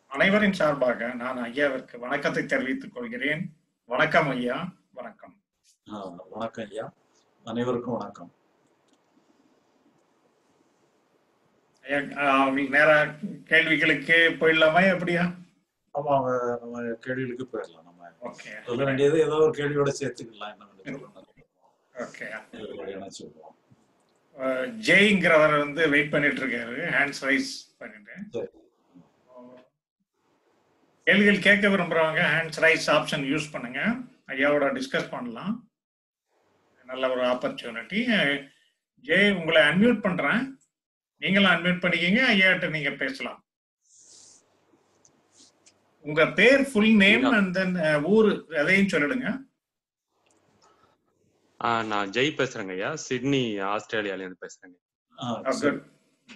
அனைவரின் சார்பாக நான் ஐயாவிற்கு வணக்கத்தை தெரிவித்துக் கொள்கிறேன் வணக்கம் ஐயா வணக்கம் ஆ, வணக்கம் ஐயா அனைவருக்கும் வணக்கம் ஐயா ஆஹ் நேர கேள்விகளுக்கு போயிடலாமா எப்படியா ஆமா அவங்க நம்ம கேள்விகளுக்கு போயிடலாம் நம்ம ஓகே சொல்ல வேண்டியது ஏதோ ஒரு கேள்வியோட சேர்த்துக்கலாம் என்ன சொல்லணும் ஓகே இதோட இணைச்சுக்குவோம் ஜெய்ங்கிறவர் வந்து வெயிட் பண்ணிட்டு இருக்காரு ஹேண்ட்ஸ் ரைஸ் பண்ணிட்டு சரி கேள்விகள் கேட்க விரும்புறவங்க ஹேண்ட்ஸ் ரைஸ் ஆப்ஷன் யூஸ் பண்ணுங்க ஐயாவோட டிஸ்கஸ் பண்ணலாம் நல்ல ஒரு ஆப்பர்ச்சுனிட்டி ஜெய் உங்களை அன்மியூட் பண்றேன் நீங்களும் அன்மியூட் பண்ணிக்கிங்க ஐயாட்ட நீங்க பேசலாம் உங்க பேர் ஃபுல் நேம் அண்ட் தென் ஊர் அதையும் சொல்லிடுங்க ஆ, நான் ஜெய் பேசுறேங்க ஐயா சிட்னி ஆஸ்திரேலியால இருந்து பேசுறேங்க ஆ, Oh, சரி. good.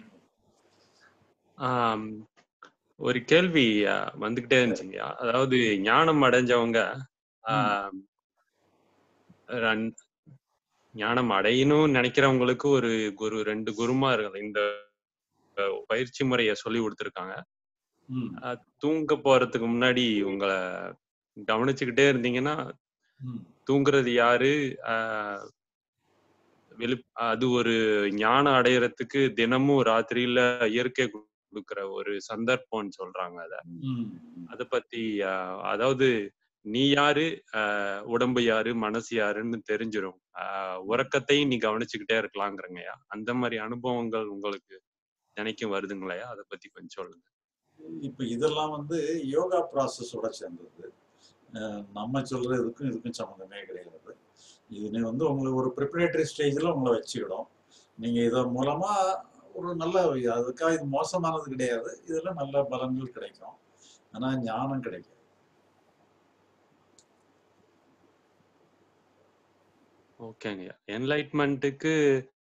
ஆம், ஒரு கேள்வி ஆ, வந்துகிட்டே இருந்துச்சுங்கய்யா அதாவது ஞானம் அடைஞ்சவங்க ஆம், ரன்- ஞானம் அடையணும்னு நினைக்கிறவங்களுக்கு ஒரு குரு ரெண்டு குருமா இருக்கு இந்த அஹ், பயிற்சி முறைய சொல்லி கொடுத்துருக்காங்க ம், அஹ், தூங்க போறதுக்கு முன்னாடி உங்களை கவனிச்சுக்கிட்டே இருந்தீங்கன்னா ம், தூங்குறது யாரு ஆஹ் வெளி அது ஒரு ஞானம் அடையறதுக்கு தினமும் ராத்திரியில இயற்கை கொடுக்கிற ஒரு சந்தர்ப்பம்னு சொல்றாங்க அத ம், அத பத்தி ஆஹ் அதாவது நீ யாரு ஆஹ் உடம்பு யாரு மனசு யாருன்னு தெரிஞ்சிரும் ஆஹ் உறக்கத்தையும் நீ கவனிச்சுக்கிட்டே இருக்கலாங்கிறங்கய்யா அந்த மாதிரி அனுபவங்கள் உங்களுக்கு நினைக்கும் வருதுங்களையா அதை பத்தி கொஞ்சம் சொல்லுங்க இப்ப இதெல்லாம் வந்து யோகா ப்ராசஸோட சேர்ந்தது அஹ் நம்ம சொல்றதுக்கும் இதுக்கும் சம்மந்தமே கிடையாது இது வந்து உங்களுக்கு ஒரு ப்ரிப்பரேட்டரி ஸ்டேஜில் உங்களை வச்சுக்கிடும் நீங்க இதன் மூலமா ஒரு நல்ல அதுக்காக இது மோசமானது கிடையாது இதுல நல்ல பலன்கள் கிடைக்கும் ஆனா ஞானம் கிடைக்கும் ஓகேங்கய்யா என்லைட்மெண்ட்டுக்கு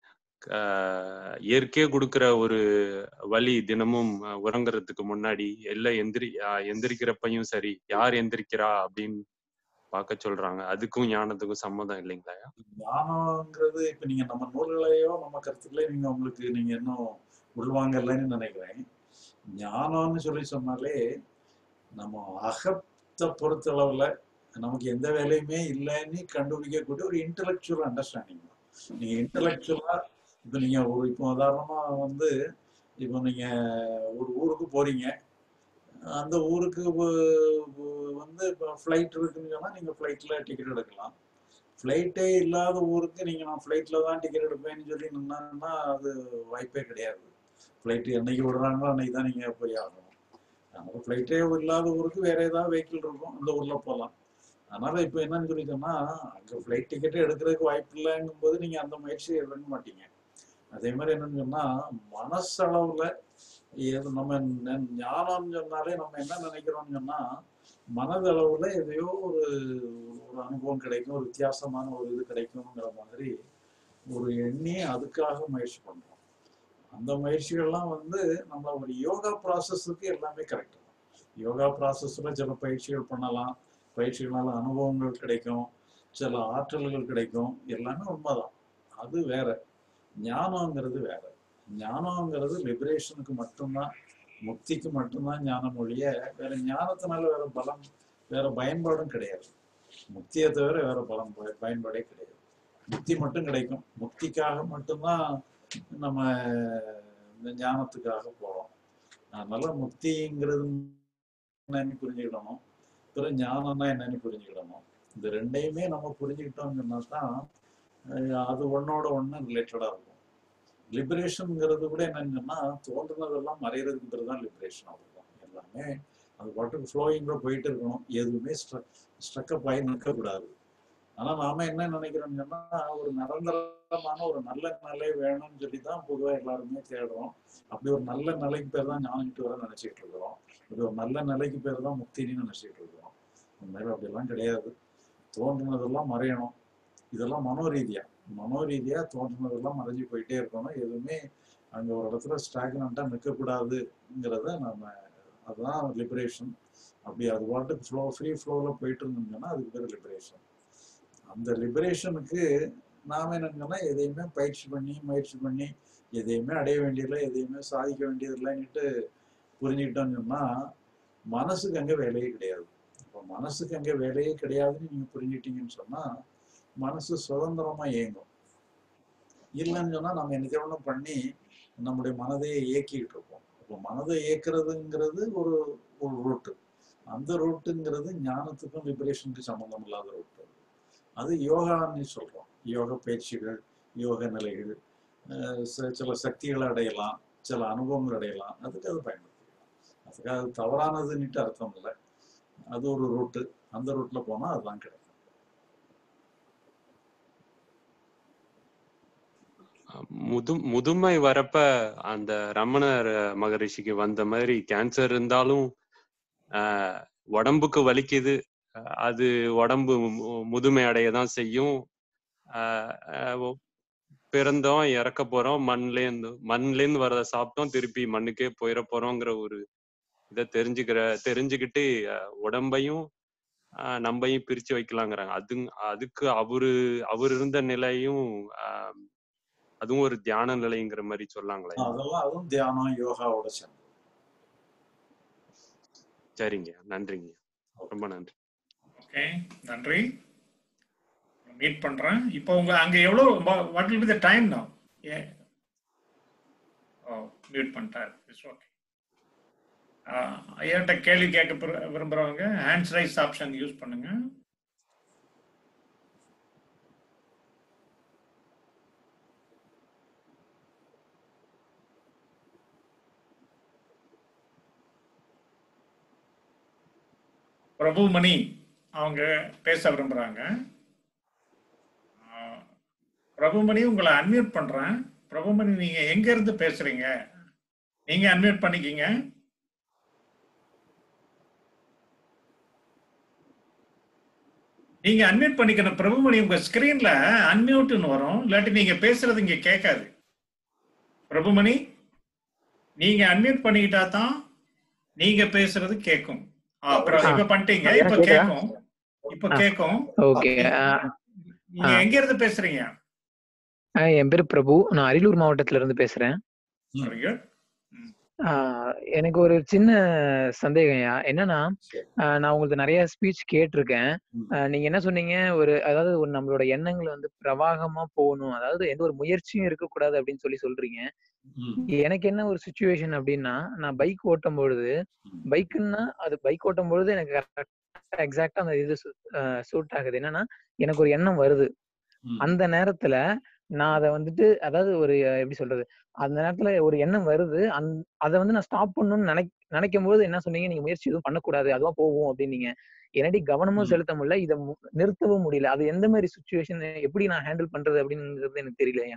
இயற்கையே கொடுக்கிற ஒரு வழி தினமும் அஹ், உறங்குறதுக்கு முன்னாடி எல்லாம் எந்திரி அஹ், எந்திரிக்கிறப்பையும் சரி யார் எந்திரிக்கிறா அப்படின்னு பார்க்க சொல்றாங்க அதுக்கும் ஞானத்துக்கும் சம்மதம் இல்லைங்களா ஞானம்ங்கிறது இப்ப நீங்க நம்ம நூல்களையோ நம்ம கருத்துக்களையோ நீங்க உங்களுக்கு நீங்க இன்னும் உள்வாங்கலைன்னு நினைக்கிறேன் ஞானம்னு சொல்லி சொன்னாலே நம்ம அகத்தை பொறுத்தளவுல நமக்கு எந்த வேலையுமே இல்லைன்னு கண்டுபிடிக்கக்கூடிய ஒரு இன்டலெக்சுவல் அண்டர்ஸ்டாண்டிங் தான் நீங்க இன்டலெக்சுவலா இப்ப நீங்க ஒரு இப்போ உதாரணமா வந்து இப்போ நீங்க ஒரு ஊருக்கு போறீங்க அந்த ஊருக்கு வ- வ- வந்து இப்போ ஃப்ளைட் இருக்குன்னு சொன்னா நீங்க ஃப்ளைட்ல டிக்கெட் எடுக்கலாம் ஃப்ளைட்டே இல்லாத ஊருக்கு நீங்க நான் ஃப்ளைட்ல தான் டிக்கெட் எடுப்பேன்னு சொல்லி நின்னா அது வாய்ப்பே கிடையாது ஃப்ளைட் என்னைக்கு விடுறாங்களோ அன்னைக்கு தான் நீங்க போய் ஆகணும் அதனால ஃப்ளைட்டே இல்லாத ஊருக்கு வேற ஏதாவது வெஹிக்கிள் இருக்கும் அந்த ஊர்ல போகலாம் அதனால இப்போ என்னன்னு சொல்லி சொன்னா அங்க ஃப்ளைட் டிக்கெட்டே எடுக்கிறதுக்கு வாய்ப்பு இல்லைங்கும் போது நீங்க அந்த முயற்சி எடுக்க மாட்டீங்க அதே மாதிரி என்னன்னு சொன்னா மனசளவுல ஏது நம்ம ந- ஞானம்னு சொன்னாலே நம்ம என்ன நினைக்கிறோம்னு சொன்னா மனதளவுல எதையோ ஒரு ஒரு அனுபவம் கிடைக்கும் ஒரு வித்தியாசமான ஒரு இது கிடைக்குங்கிற மாதிரி ஒரு எண்ணி அதுக்காக முயற்சி பண்றோம் அந்த முயற்சிகள்லாம் வந்து நம்ம ஒரு யோகா ப்ராசஸுக்கு எல்லாமே கரெக்ட் தான் யோகா ப்ராசஸ்ல சில பயிற்சிகள் பண்ணலாம் பயிற்சிகளால அனுபவங்கள் கிடைக்கும் சில ஆற்றல்கள் கிடைக்கும் எல்லாமே உண்மைதான் அது வேற ஞானங்கிறது வேற ஞானங்கிறது லிபரேஷனுக்கு மட்டும்தான் முக்திக்கு மட்டும்தான் ஞானம் ஒழிய வேற ஞானத்தினால வேற பலம் வேற பயன்பாடும் கிடையாது முக்தியை தவிர வேற பலம் பய- பயன்பாடே கிடையாது முக்தி மட்டும் கிடைக்கும் முக்திக்காக மட்டும்தான் நம்ம இந்த ஞானத்துக்காக போறோம் அதனால முக்திங்கிறது என்னன்னு புரிஞ்சுக்கிடணும் பிறகு ஞானம்னா என்னன்னு புரிஞ்சுக்கிடணும் இந்த ரெண்டையுமே நம்ம புரிஞ்சுக்கிட்டோம்னு சொன்னா தான் அஹ் அது ஒன்னோட ஒண்ணு ரிலேட்டடா இருக்கும் லிபரேஷன்ங்கிறது கூட என்னன்னு சொன்னா தோன்றுனதெல்லாம் மறைகிறதுக்கு பேர் தான் லிபரேஷன் அவ்வளவுதான் எல்லாமே அது பாட்டுக்கு ஃப்ளோயிங்ல போயிட்டு இருக்கணும் எதுவுமே ஸ்ட்ரக்கப் ஆகி நிற்கக்கூடாது ஆனா நாம என்ன நினைக்கிறோம்னு சொன்னா ஒரு நிரந்தரமான ஒரு நல்ல நிலை வேணும்னு சொல்லி தான் பொதுவா எல்லாருமே தேடுறோம் அப்படி ஒரு நல்ல நிலைக்கு பேர் தான் ஞானிட்டு வர நினைச்சிட்டு இருக்கிறோம் இப்படி ஒரு நல்ல நிலைக்கு பேர் தான் முக்தின்னு நினைச்சிட்டு இருக்கிறோம் உண்மையில அப்படியெல்லாம் கிடையாது தோன்றுனதெல்லாம் மறையணும் இதெல்லாம் மனோரீதியா மனோரீதியா தோன்றுனதெல்லாம் மறைஞ்சு போயிட்டே இருக்கணும் எதுவுமே அங்க ஒரு இடத்துல ஸ்டாக்னண்டா நிற்கக்கூடாதுங்கிறத நம்ம அதுதான் லிபரேஷன் அப்படி அது பாட்டுக்கு ஃப்ளோ ஃப்ரீ ஃப்ளோவில் போயிட்டு இருந்தோம்னா அதுக்கு பேர் லிபரேஷன் அந்த லிபரேஷனுக்கு நாம என்னங்கன்னா எதையுமே பயிற்சி பண்ணி முயற்சி பண்ணி எதையுமே அடைய வேண்டியதில்லை எதையுமே சாதிக்க வேண்டியதில்லைன்னுட்டு புரிஞ்சுக்கிட்டோம்னு சொன்னா மனசுக்கு அங்க வேலையே கிடையாது இப்போ மனசுக்கு அங்க வேலையே கிடையாதுன்னு நீங்க புரிஞ்சுட்டீங்கன்னு சொன்னா மனசு சுதந்திரமா இயங்கும் இல்லைன்னு சொன்னா நம்ம என்ன ஒன்றும் பண்ணி நம்முடைய மனதையே இயக்கிட்டு இருப்போம் இப்போ மனதை இயக்குறதுங்கிறது ஒரு ஒரு ரூட்டு அந்த ரூட்டுங்கிறது ஞானத்துக்கும் லிபரேஷனுக்கும் சம்மந்தம் இல்லாத ரூட்டு அது யோகான்னு சொல்றோம் யோக பயிற்சிகள் யோக நிலைகள் அஹ் ச- சில சக்திகளை அடையலாம் சில அனுபவங்கள் அடையலாம் அதுக்கு அது பயன்படுத்திக்கலாம் அதுக்கு அது தவறானதுன்னுட்டு அர்த்தம் இல்லை அது ஒரு ரூட்டு அந்த ரூட்ல போனா அதுதான் கிடைக்கும் முது முதுமை வரப்ப அந்த ரமணர் மகரிஷிக்கு வந்த மாதிரி கேன்சர் இருந்தாலும் ஆஹ் உடம்புக்கு வலிக்குது அஹ் அது உடம்பு மு- முதுமை அடைய தான் செய்யும் ஆஹ் ஆஹ் ஒ- பிறந்தோம் இறக்க போறோம் மண்லேருந்து மண்லேருந்து வரத சாப்பிட்டோம் திருப்பி மண்ணுக்கே போயிட போறோங்கிற ஒரு இதை தெரிஞ்சுக்கிற தெரிஞ்சுக்கிட்டு அஹ் உடம்பையும் ஆஹ் நம்மையும் பிரிச்சு வைக்கலாங்கிறாங்க அது அதுக்கு அவரு அவர் இருந்த நிலையும் ஆஹ் அதுவும் ஒரு தியான நிலைங்கிற மாதிரி சொல்லாங்களே அதெல்லாம் அதுவும் தியானம் யோகாவோட சேர்ந்து சரிங்க நன்றிங்க ரொம்ப நன்றி ஓகே நன்றி மீட் பண்றேன் இப்போ உங்க அங்க எவ்வளவு what will be the time now ஏ ஓ மியூட் பண்ணிட்டார் இட்ஸ் ஓகே ஐயாட்ட கேள்வி கேட்க பிற- விரும்புறவங்க ஹேண்ட்ஸ் ரைஸ் ஆப்ஷன் யூஸ் பண்ணுங்க பிரபுமணி அவங்க பேச விரும்புறாங்க ஆஹ், பிரபுமணி உங்களை அன்மியூட் பண்றேன் பிரபுமணி நீங்க எங்க இருந்து பேசுறீங்க நீங்க அன்மியூட் பண்ணிக்கிங்க நீங்க அன்மியூட் பண்ணிக்கணும் பிரபுமணி உங்க ஸ்கிரீன்ல அன்மியூட்னு வரும் இல்லாட்டி நீங்க பேசுறது இங்க கேட்காது பிரபுமணி நீங்க அன்மியூட் பண்ணிக்கிட்டா தான் நீங்க பேசுறது கேட்கும் ஆ, அப்புறம் இப்ப பண்ணிட்டீங்க இப்ப கேக்குதா? கேட்கும் இப்ப கேட்கும் ஓகே நீங்க எங்க இருந்து பேசுறீங்க என் பேர் பிரபு நான் அரியலூர் மாவட்டத்துல இருந்து பேசுறேன் Very good. ஆஹ் எனக்கு ஒரு சின்ன சந்தேகம்யா என்னன்னா ஆஹ் நான் உங்களுக்கு நிறைய ஸ்பீச் கேட்டிருக்கேன் ஆஹ் நீங்க என்ன சொன்னீங்க ஒரு அதாவது ஒரு நம்மளோட எண்ணங்கள் வந்து பிரவாகமா போகணும் அதாவது எந்த ஒரு முயற்சியும் இருக்கக்கூடாது அப்படின்னு சொல்லி சொல்றீங்க ம், எனக்கு என்ன ஒரு சுச்சுவேஷன் அப்படின்னா நான் பைக் ஓட்டும் பொழுது ம். பைக்குன்னா அது பைக் ஓட்டும் பொழுது எனக்கு எக்ஸாக்டா அந்த இது சூட் ஆகுது என்னன்னா எனக்கு ஒரு எண்ணம் வருது ம். அந்த நேரத்துல நான் அதை வந்துட்டு அதாவது ஒரு அஹ், எப்படி சொல்றது அந்த நேரத்துல ஒரு எண்ணம் வருது அந் அதை வந்து நான் ஸ்டாப் பண்ணணும்னு நினை நினைக்கும் போது என்ன சொன்னீங்க நீங்க முயற்சி எதுவும் பண்ணக்கூடாது அதுவா போகும் அப்படின்னீங்க என்னடி கவனமும் ம். செலுத்த முடியல இதை மு- நிறுத்தவும் முடியல அது எந்த மாதிரி சுச்சுவேஷன் எப்படி நான் ஹேண்டில் பண்றது அப்படிங்கிறது எனக்கு தெரியலையா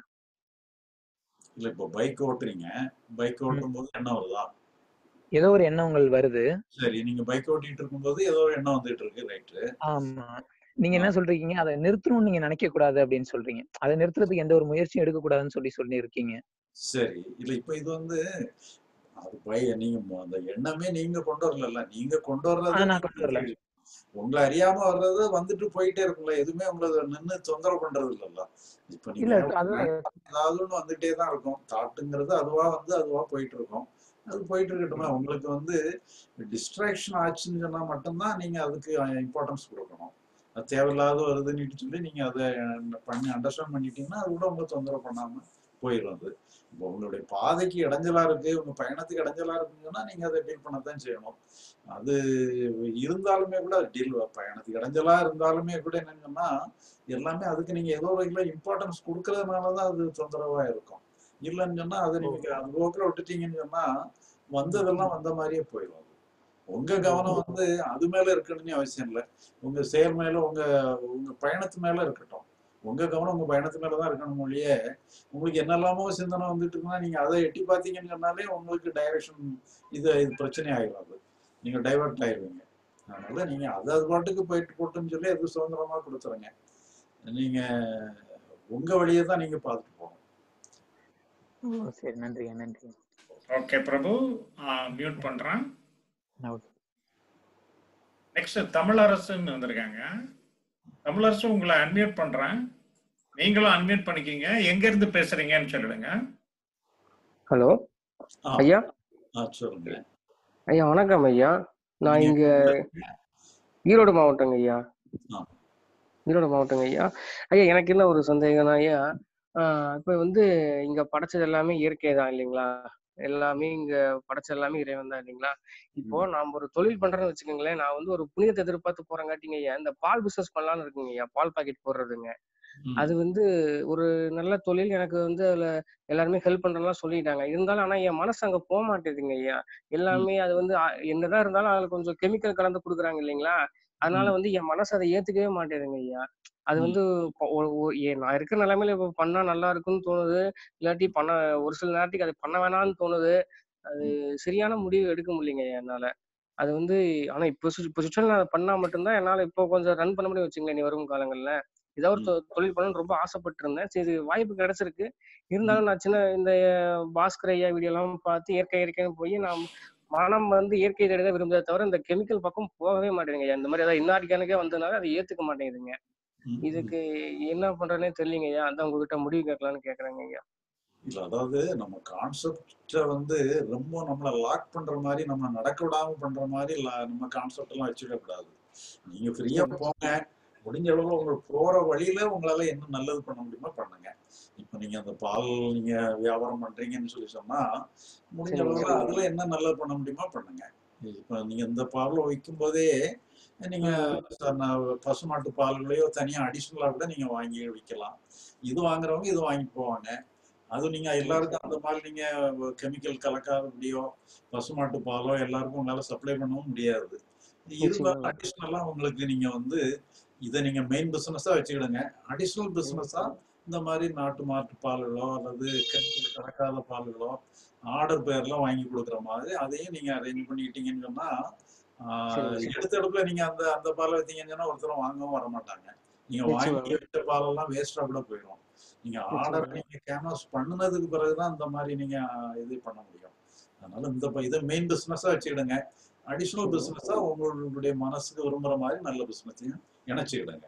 இல்ல இப்போ பைக் ஓட்டுறீங்க பைக் ஓட்டும் போது எண்ணம் வருதா ஏதோ ஒரு எண்ணங்கள் வருது சரி நீங்க பைக் ஓட்டிட்டு இருக்கும்போது ஏதோ ஒரு எண்ணம் வந்துட்டு இருக்கு ரைட்டு ஆமா நீங்க என்ன சொல்றீங்க அதை நிறுத்தணும்னு நீங்க நினைக்க கூடாது அப்படின்னு சொல்றீங்க அதை நிறுத்துறதுக்கு எந்த ஒரு முயற்சியும் எடுக்க கூடாதுன்னு சொல்லி சொல்லி இருக்கீங்க சரி இல்ல இப்ப இது வந்து அது பை நீங்க மொ- அந்த எண்ணமே நீங்க கொண்டு வரல நீங்க கொண்டு ஆ, வர்றது நான் கொண்டு வரல. உங்களை அறியாம வர்றது வந்துட்டு போயிட்டே இருக்கும்ல எதுவுமே உங்களை நின்னு தொந்தரவு பண்றது இல்லல்ல இப்ப இல்ல நீங்க அது ஏதாவது ஒண்ணு வந்துட்டே தான் இருக்கும் தாட்டுங்கிறது அதுவா வந்து அதுவா போயிட்டு இருக்கும் அது போயிட்டு இருக்கட்டுமே உங்களுக்கு வந்து டிஸ்ட்ராக்ஷன் ஆச்சுன்னு சொன்னா மட்டும்தான் நீங்க அதுக்கு இம்பார்ட்டன்ஸ் கொடுக்கணும் அது தேவையில்லாத வருதுன்னு சொல்லி நீங்க அதை பண்ணி அண்டர்ஸ்டாண்ட் பண்ணிட்டீங்கன்னா அது கூட உங்களை தொந்தரவு பண்ணாம போயிடும் அது இப்போ உங்களுடைய பாதைக்கு இடைஞ்சலா இருக்கு உங்க பயணத்துக்கு இடைஞ்சலா இருக்குன்னு சொன்னா நீங்க அதை டீல் பண்ணத்தான் செய்யணும் அது இருந்தாலுமே கூட டீல் பயணத்துக்கு இடைஞ்சலா இருந்தாலுமே கூட என்னன்னு சொன்னா எல்லாமே அதுக்கு நீங்க ஏதோ வகையில இம்பார்ட்டன்ஸ் கொடுக்கறதுனாலதான் அது தொந்தரவா இருக்கும் இல்லைன்னு சொன்னா அதை நீங்க அந்த போக்கில் விட்டுட்டீங்கன்னு சொன்னா வந்ததெல்லாம் வந்த மாதிரியே போயிடும் அது உங்க கவனம் வந்து அது மேல இருக்கணும்னு அவசியம் இல்லை உங்க செயல் மேல உங்க உங்க பயணத்து மேல இருக்கட்டும் உங்க கவனம் உங்க பயணத்து மேலதான் இருக்கணும் மொழியே உங்களுக்கு என்னெல்லாமோ சிந்தனை வந்துட்டு இருக்குன்னா நீங்க அதை எட்டி பார்த்தீங்கன்னு சொன்னாலே உங்களுக்கு டைரக்ஷன் இது இது பிரச்சனை ஆயிடும் அது நீங்க டைவர்ட் ஆயிடுவீங்க அதனால நீங்க அது அது பாட்டுக்கு போயிட்டு போட்டுன்னு சொல்லி அது சுதந்திரமா கொடுத்துருங்க நீங்க உங்க வழியை தான் நீங்க பார்த்துட்டு போகணும் ஓ, சரி நன்றிங்க நன்றி ஓகே பிரபு மியூட் பண்றேன் ஓகே நெக்ஸ்ட் தமிழரசுன்னு வந்திருக்காங்க தமிழரசு உங்களை அன்மியூட் பண்றேன் நீங்களும் அன்மியூட் பண்ணிக்கிங்க எங்க இருந்து பேசுறீங்கன்னு சொல்லிடுங்க ஹலோ ஆ, ஐயா ஆ, சொல்லுங்க ஐயா வணக்கம் ஐயா நான் நீங்க இங்க எங்க இருக்கீங்க? ஈரோடு மாவட்டங்க ஐயா ஆ. ஈரோடு மாவட்டங்க ஐயா ஐயா எனக்கு என்ன ஒரு சந்தேகம்னா ஐயா ஆஹ் இப்ப வந்து இங்க படைச்சது எல்லாமே இயற்கை தான் இல்லைங்களா எல்லாமே இங்க படைச்சது எல்லாமே இறைவன் தான் இல்லைங்களா இப்போ ம். நாம ஒரு தொழில் பண்றோம்னு வச்சுக்கோங்களேன் நான் வந்து ஒரு புனிதத்தை எதிர்பார்த்து போறங்காட்டிங்க ஐயா இந்த பால் பிசினஸ் பண்ணலாம்னு இருக்குங்க ஐயா பால் பாக்கெட் போடுறதுங்க ம். அது வந்து ஒரு நல்ல தொழில் எனக்கு வந்து அதுல எல்லாருமே ஹெல்ப் பண்றதெல்லாம் சொல்லிட்டாங்க இருந்தாலும் ஆனா என் மனசு அங்க போக மாட்டேங்குதுங்க ஐயா ம். எல்லாமே அது வந்து அ- என்னதான் இருந்தாலும் அதுல கொஞ்சம் கெமிக்கல் கலந்து கொடுக்குறாங்க இல்லைங்களா அதனால ம். வந்து என் மனசு அதை ஏத்துக்கவே மாட்டேங்குதுங்க ஐயா அது ம். வந்து இப்போ ஒரு- ஒரு- ஏ- நான் இருக்கிற நிலைமையில இப்போ பண்ணா நல்லா இருக்கும்னு தோணுது இல்லாட்டி பண்ண ஒரு சில நேரத்துக்கு அது பண்ண வேணாம்னு தோணுது அது ம். சரியான முடிவு எடுக்க முடியலைங்க ஐயா என்னால அது வந்து ஆனா இப்போ சி- இப்போ சுச்சுவேஷன் அதை பண்ணா மட்டும்தான் என்னால இப்போ கொஞ்சம் ரன் பண்ண முடியும் வச்சுங்களேன் இனி வரும் காலங்கள்ல ஏதாவது ஒரு ம். தொ- தொழில் பண்ணணும்னு ரொம்ப ஆசைப்பட்டு இருந்தேன் சரி இது வாய்ப்பு கிடைச்சிருக்கு ம். இருந்தாலும் நான் சின்ன இந்த பாஸ்கர் ஐயா வீடியோ எல்லாம் பார்த்து இயற்கை இயற்கைன்னு போய் நான் மனம் வந்து இயற்கை தேடி தான் விரும்புதே தவிர இந்த கெமிக்கல் பக்கம் போகவே மாட்டேங்குங்க ஐயா இந்த மாதிரி ஏதாவது இன்னார்கானிக்கே வந்ததுனால அதை ஏத்துக்க மாட்டேங்குதுங்க ம். ம். இதுக்கு என்ன பண்றதுனே தெரியலங்க ஐயா அதான் உங்ககிட்ட முடிவு கேட்கலான்னு கேக்குறேங்க ஐயா இல்ல அதாவது நம்ம கான்செப்ட வந்து ரொம்ப நம்மள லாக் பண்ற மாதிரி நம்ம நடக்க விடாம பண்ற மாதிரி la- நம்ம கான்செப்ட் எல்லாம் வச்சுக்க கூடாது நீங்க ஃப்ரீயா சரி போங்க முடிஞ்ச அளவுல உங்களுக்கு போற வழியில உங்களால என்ன நல்லது பண்ண முடியுமோ பண்ணுங்க இப்ப நீங்க அந்த பால் நீங்க வியாபாரம் பண்றீங்கன்னு சொல்லி சொன்னா முடிஞ்ச சரிங்க அளவுல அதுல என்ன நல்லது பண்ண முடியுமோ பண்ணுங்க இப்ப நீங்க இந்த பால்ல வைக்கும் போதே நீங்க ம் ச- நான் பசுமாட்டு பால்களையோ தனியா அடிஷனலா கூட நீங்க வாங்கி விற்கலாம் இது வாங்குறவங்க இது வாங்கி போவாங்க அது நீங்க சரி எல்லாருக்கும் சரி அந்த மாதிரி நீங்க கெமிக்கல் கலக்காதபடியோ பசுமாட்டு பாலோ எல்லாருக்கும் உங்களால சப்ளை பண்ணவும் முடியாது இருந்தாலும் நிச்சயமாங்க அடிஷ்னலா உங்களுக்கு நீங்க வந்து இதை நீங்க மெயின் பிசினஸா வச்சுக்கிடுங்க அடிஷ்னல் ம் பிசினஸா இந்த மாதிரி நாட்டு மாட்டு பால்களோ அல்லது கெமிக்கல் கலக்காத பால்களோ ஆர்டர் பேர்ல வாங்கி கொடுக்குற மாதிரி அதையும் நீங்க அரேஞ்ச் பண்ணிக்கிட்டீங்கன்னு சொன்னா ஆஹ், சரிங்க சார் எடுத்த இடத்துல நீங்க அந்த அந்த பாலை வைத்தீங்கன்னு சொன்னா ஒருத்தரும் வாங்கவும் வர மாட்டாங்க நீங்க வாங்கி நிச்சயமாங்க வச்ச பாலெல்லாம் வேஸ்டா கூட போயிடும் நீங்க ஆர்டர் நிச்சயமாங்க நீங்க கேன்வாஸ் பண்ணதுக்கு பிறகுதான் இந்த மாதிரி நீங்க இது பண்ண முடியும் அதனால இந்த ப- இதை மெயின் பிசினஸா வச்சுக்கிடுங்க அடிஷ்னல் சரிங்க பிசினஸா உங்களுடைய மனசுக்கு விரும்புற மாதிரி நல்ல பிசினஸையும் இணைச்சுக்கிடுங்க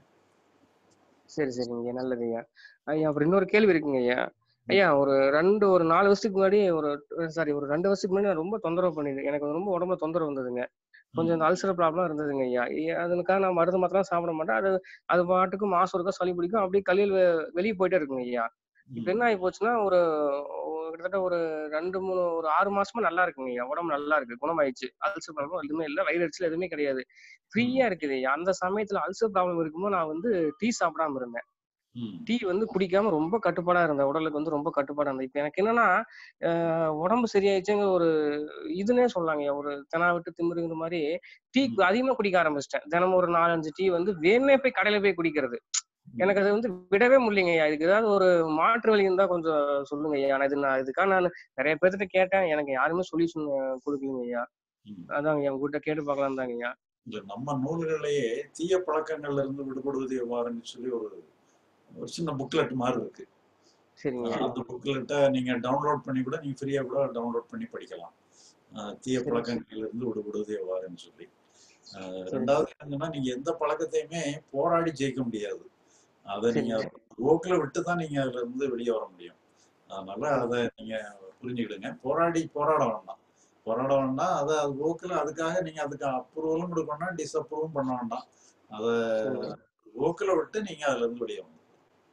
சரி சரிங்க நல்லது ஐயா ஐயா அப்புறம் இன்னொரு கேள்வி இருக்குங்க ஐயா ம், ஐயா ஒரு ரெண்டு ஒரு நாலு வருஷத்துக்கு முன்னாடி ஒரு சாரி ஒரு ரெண்டு வருஷத்துக்கு முன்னாடி நான் ரொம்ப தொந்தரவு பண்ணிருந்தேன் எனக்கு வந்து ரொம்ப உடம்புல தொந்தரவு வந்ததுங்க கொஞ்சம் ம், இந்த அல்சர் ப்ராப்ளம் இருந்ததுங்க ஐயா ஐயா, அதுக்காக நான் மருந்து மாத்திரம் சாப்பிட மாட்டேன் அது அது பாட்டுக்கு மாசம் ஒருக்கா சளி பிடிக்கும் அப்படியே கல்லில் வெளியே போயிட்டே இருக்குங்க ஐயா இப்ப ம், என்ன ஆகி போச்சுன்னா ஒரு ஒரு கிட்டத்தட்ட ஒரு ரெண்டு மூணு ஒரு ஆறு மாசமா நல்லா இருக்குங்க ஐயா உடம்பு நல்லா இருக்கு குணமாயிடுச்சு அல்சர் ப்ராப்ளம் எதுவுமே இல்லை வயிறு எரிச்சல் எதுவுமே கிடையாது ம், ஃப்ரீயா இருக்குது ஐயா அந்த சமயத்துல அல்சர் ப்ராப்ளம் இருக்கும்போது நான் வந்து டீ சாப்பிடாம இருந்தேன் ம், டீ வந்து குடிக்காம ரொம்ப கட்டுப்பாடா இருந்தேன் உடலுக்கு வந்து ரொம்ப கட்டுப்பாடா இருந்தேன் இப்ப எனக்கு என்னன்னா அஹ் உடம்பு சரியாயிடுச்சுங்க ஒரு இதுன்னே சொல்லாங்க ஒரு தெனா விட்டு திமிருங்கிற மாதிரி டீ ம், அதிகமா குடிக்க ஆரம்பிச்சிட்டேன் தினமும் ஒரு நாலஞ்சு டீ வந்து வேணுமே போய் கடையில போய் குடிக்கிறது ம். எனக்கு அது வந்து விடவே முடியலைங்க ஐயா இதுக்கு ஏதாவது ஒரு மாற்று வழி இருந்தா கொஞ்சம் சொல்லுங்க ஐயா ஆனா இது நான் இதுக்காக நான் நிறைய பேர்கிட்ட கேட்டேன் எனக்கு யாருமே சொல்யூஷன் கொடுக்கலங்க ஐயா ம். அதாங்க ஐயா உங்ககிட்ட கேட்டு பார்க்கலாம் தாங்க ஐயா இல்ல நம்ம நூல்களையே தீய பழக்கங்கள்ல இருந்து விடுபடுவது எவ்வாறுன்னு சொல்லி ஒரு ஒரு சின்ன புக்லெட் மாதிரி இருக்கு சரிங்க அஹ் அந்த புக்லெட்டை நீங்க டவுன்லோட் பண்ணி கூட நீங்க ஃப்ரீயா கூட டவுன்லோட் பண்ணி படிக்கலாம் அஹ் தீய சரி பழக்கங்கள்ல இருந்து விடுபடுவது எவ்வாறுன்னு சொல்லி அஹ் சரி ரெண்டாவது என்னன்னா நீங்க எந்த பழக்கத்தையுமே போராடி ஜெயிக்க முடியாது அதை நீங்க சரிங்க போக்குல விட்டு தான் நீங்க அதுல இருந்து வெளியே வர முடியும் அதனால அதை நீங்க புரிஞ்சுக்கிடுங்க போராடி போராட வேண்டாம் போராட வேண்டாம் அதை அது போக்குல அதுக்காக நீங்க அதுக்கு அப்ரூவலும் கொடுக்க வேண்டாம் டிஸ்அப்ரூவும் பண்ண வேண்டாம் அதை சரிங்க போக்குல விட்டு நீங்க அதுல இருந்து வெளியே வரணும்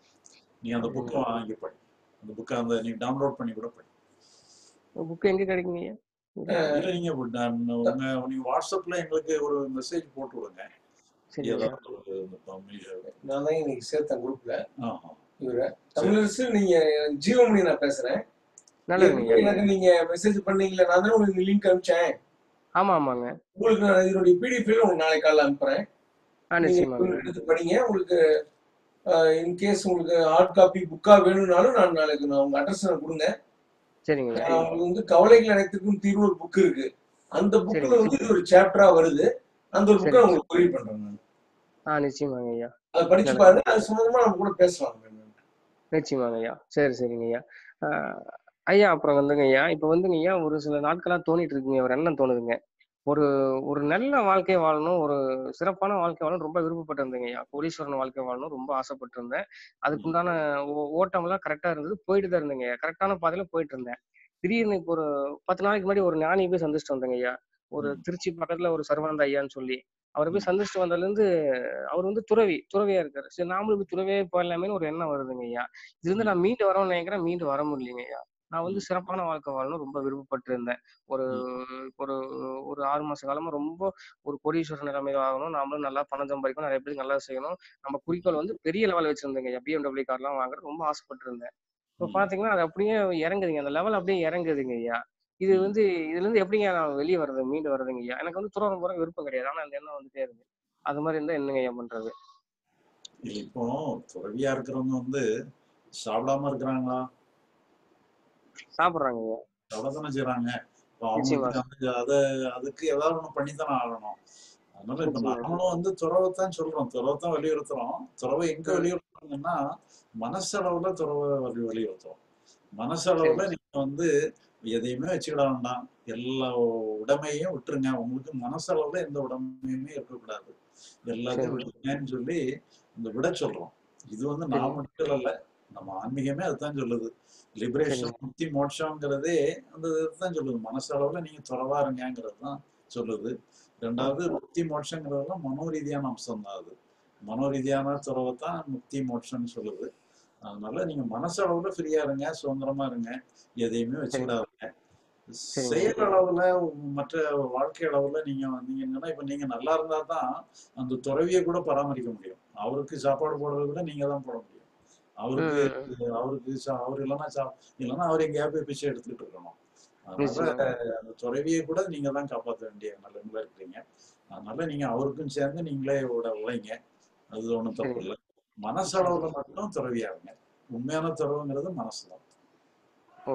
நீங்க அந்த புக்கை சரிங்க வாங்கி படி அந்த புக்கை அந்த நீங்க டவுன்லோட் பண்ணி கூட படி புக் எங்க கிடைக்குங்க ஐயா இல்ல நீங்க இப்ப நான் உங்க நீங்க வாட்ஸ்அப்ல எங்களுக்கு ஒரு மெசேஜ் போட்டு விடுங்க சரிங்க ஐயா ஏதாவது ஒரு இந்த தமிழ் நான் தான் இன்னைக்கு சேர்த்தேன் குரூப்ல ஆஹா இவரை சரி தமிழரசு நீங்க ஜீவமணி நான் பேசுறேன் நல்லதுங்க ஏற்கனவே ஐயா எனக்கு நீங்க மெசேஜ் பண்ணீங்களே நான் தானே உங்களுக்கு லிங்க் அனுப்பிச்சேன் ஆமா ஆமாங்க உங்களுக்கு நான் இதனுடைய பிடிஎஃப் உங்களுக்கு நாளைக்கு காலைல அனுப்புறேன் ஆ நீங்க நிச்சயமாங்க எடுத்து படிங்க உங்களுக்கு இன்கேஸ் உங்களுக்கு ஹார்ட் காப்பி புக்கா வேணும்னாலும் நான் நாளைக்கு நான் உங்க அட்ரஸ் கொடுங்க சரிங்க ஐயா நான் உங்களுக்கு வந்து கவலைகள் அனைத்துக்கும் தீர்வு ஒரு புக் இருக்கு அந்த புக்ல சரிங்க வந்து இது ஒரு சாப்டரா வருது அந்த ஒரு புக்கை சரிங்க உங்களுக்கு கொரி பண்றேன் நான் ஆ நிச்சயமாங்க ஐயா அதை படிச்சு நல்லது பாருங்க அது சம்பந்தமா நம்ம கூட பேசலாம் நிச்சயமாங்க ஐயா சரி சரிங்க ஐயா ஆஹ் ஐயா அப்புறம் வந்துங்க ஐயா இப்போ வந்துங்க ஐயா ஒரு சில நாட்களா தோணிட்டு இருக்குங்க ஒரு எண்ணம் தோணுதுங்க ஒரு ஒரு நல்ல வாழ்க்கை வாழணும் ஒரு சிறப்பான வாழ்க்கை வாழணும் ரொம்ப விருப்பப்பட்டு இருந்தேங்க ஐயா கோடீஸ்வரன் வாழ்க்கை வாழணும் ரொம்ப ஆசைப்பட்டு இருந்தேன் அதுக்குண்டான ஓ- ஓட்டம்லாம் கரெக்டா இருந்தது போயிட்டு தான் இருந்தேங்க ஐயா கரெக்டான பாதையில போயிட்டு இருந்தேன் திடீர்னு இப்போ ஒரு பத்து நாளைக்கு முன்னாடி ஒரு ஞானியை போய் சந்திச்சுட்டு வந்தேங்க ஐயா ஒரு ம். திருச்சி பக்கத்துல ஒரு சர்வானந்த ஐயான்னு சொல்லி அவரை போய் ம். சந்திச்சுட்டு வந்ததுல இருந்து அவர் வந்து துறவி துறவியா இருக்காரு சரி நாமளும் இப்படி துறவியே போயிடலாமேன்னு ஒரு எண்ணம் வருதுங்க ஐயா இது வந்து ம். நான் மீண்டு வரணும்னு நினைக்கிறேன் மீண்டு வர முடியலைங்க ஐயா நான் வந்து ம். சிறப்பான வாழ்க்கை வாழணும் ரொம்ப விருப்பப்பட்டு இருந்தேன் ஒரு ம். ஒரு ஒரு ஆறு மாச காலமா ரொம்ப ஒரு கோடீஸ்வரர் நிலைமை ஆகணும் நாமளும் நல்லா பணம் சம்பாதிக்கணும் நிறைய பேருக்கு நல்லா செய்யணும் நம்ம குறிக்கோள் வந்து பெரிய லெவல் வச்சிருந்தேங்க பிஎம்டபிள்யூ கார்லாம் வாங்குறது ரொம்ப ஆசைப்பட்டு இருந்தேன் இப்போ ம். பாத்தீங்கன்னா அது அப்படியே இறங்குதுங்க அந்த லெவல் அப்படியே இறங்குதுங்க ஐயா இது ம். வந்து இதுல இருந்து எப்படிங்க நான் வெளியே வர்றது மீண்டு வர்றதுங்க ஐயா எனக்கு வந்து துறவரம் போற விருப்பம் கிடையாது ஆனா அந்த எண்ணம் வந்துட்டே இருக்கு அது மாதிரி இருந்தா என்னங்க ஐயா பண்றது இல்ல இப்போ துறவியா இருக்கிறவங்க வந்து சாப்பிடாம இருக்கிறாங்களா சாப்பிடுறாங்க ஐயா அவ்வளவுதானே செய்றாங்க இப்போ நிச்சயமா அவங்களுக்கு அந்த அதை அதுக்கு ஏதாவது ஒண்ணு பண்ணித்தானே ஆகணும் அதனால இப்ப நிச்சயமா நாமளும் வந்து துறவைத்தான் சொல்றோம் துறவைத்தான் வலியுறுத்துறோம் துறவை எங்க ம் வலியுறுத்துறாங்கன்னா மனசளவுல துறவை வலி வலியுறுத்துறோம் சரி மனசளவுல நீங்க வந்து எதையுமே வச்சுக்கிட வேண்டாம் எல்லா உடைமையும் விட்டுருங்க உங்களுக்கு மனசளவுல எந்த உடைமையுமே இருக்கக்கூடாது எல்லாத்தையும் சரிங்க விட்டுருங்கன்னு சொல்லி இந்த விட சொல்றோம் இது வந்து நான் சரிங்க மட்டும் இல்ல நம்ம ஆன்மீகமே அதுதான் சொல்லுது லிபரேஷன் சரிங்க முக்தி மோட்சம்ங்கிறதே அந்த இதுதான் சொல்லுது மனசளவுல நீங்க துறவா இருங்கிறது தான் சொல்லுது ம் ரெண்டாவது முக்தி மோட்சங்கிறதெல்லாம் மனோரீதியான அம்சம் தான் அது மனோரீதியான துறவை தான் முக்தி மோட்சம்னு சொல்லுது அதனால நீங்க மனசளவுல ஃப்ரீயா இருங்க சுதந்திரமா இருங்க எதையுமே சரிங்க வச்சுக்கிடாதுங்க சரிங்க செயல் அளவுல மற்ற வாழ்க்கை அளவுல நீங்க வந்தீங்கன்னா இப்ப நீங்க நல்லா இருந்தா தான் அந்த துறவியை கூட பராமரிக்க முடியும் அவருக்கு சாப்பாடு போடுறது கூட நீங்க தான் போட முடியும் அவருக்கு ம் அவருக்கு சா- அவர் இல்லைன்னா சா இல்லைன்னா அவர் எங்கேயாவது போய் பிச்சை எடுத்துக்கிட்டு இருக்கணும் அதனால நிச்சயமா அந்த துறவியை கூட நீங்க தான் காப்பாற்ற வேண்டிய நிலைமையில இருக்கிறீங்க அதனால நீங்க அவருக்கும் சேர்ந்து நீங்களே விட உழைங்க அது ஒண்ணும் தப்பு சரிங்க இல்லை மனசளவுல மட்டும் துறவியாகுங்க உண்மையான துறவுங்கிறது மனசுதான் ஓ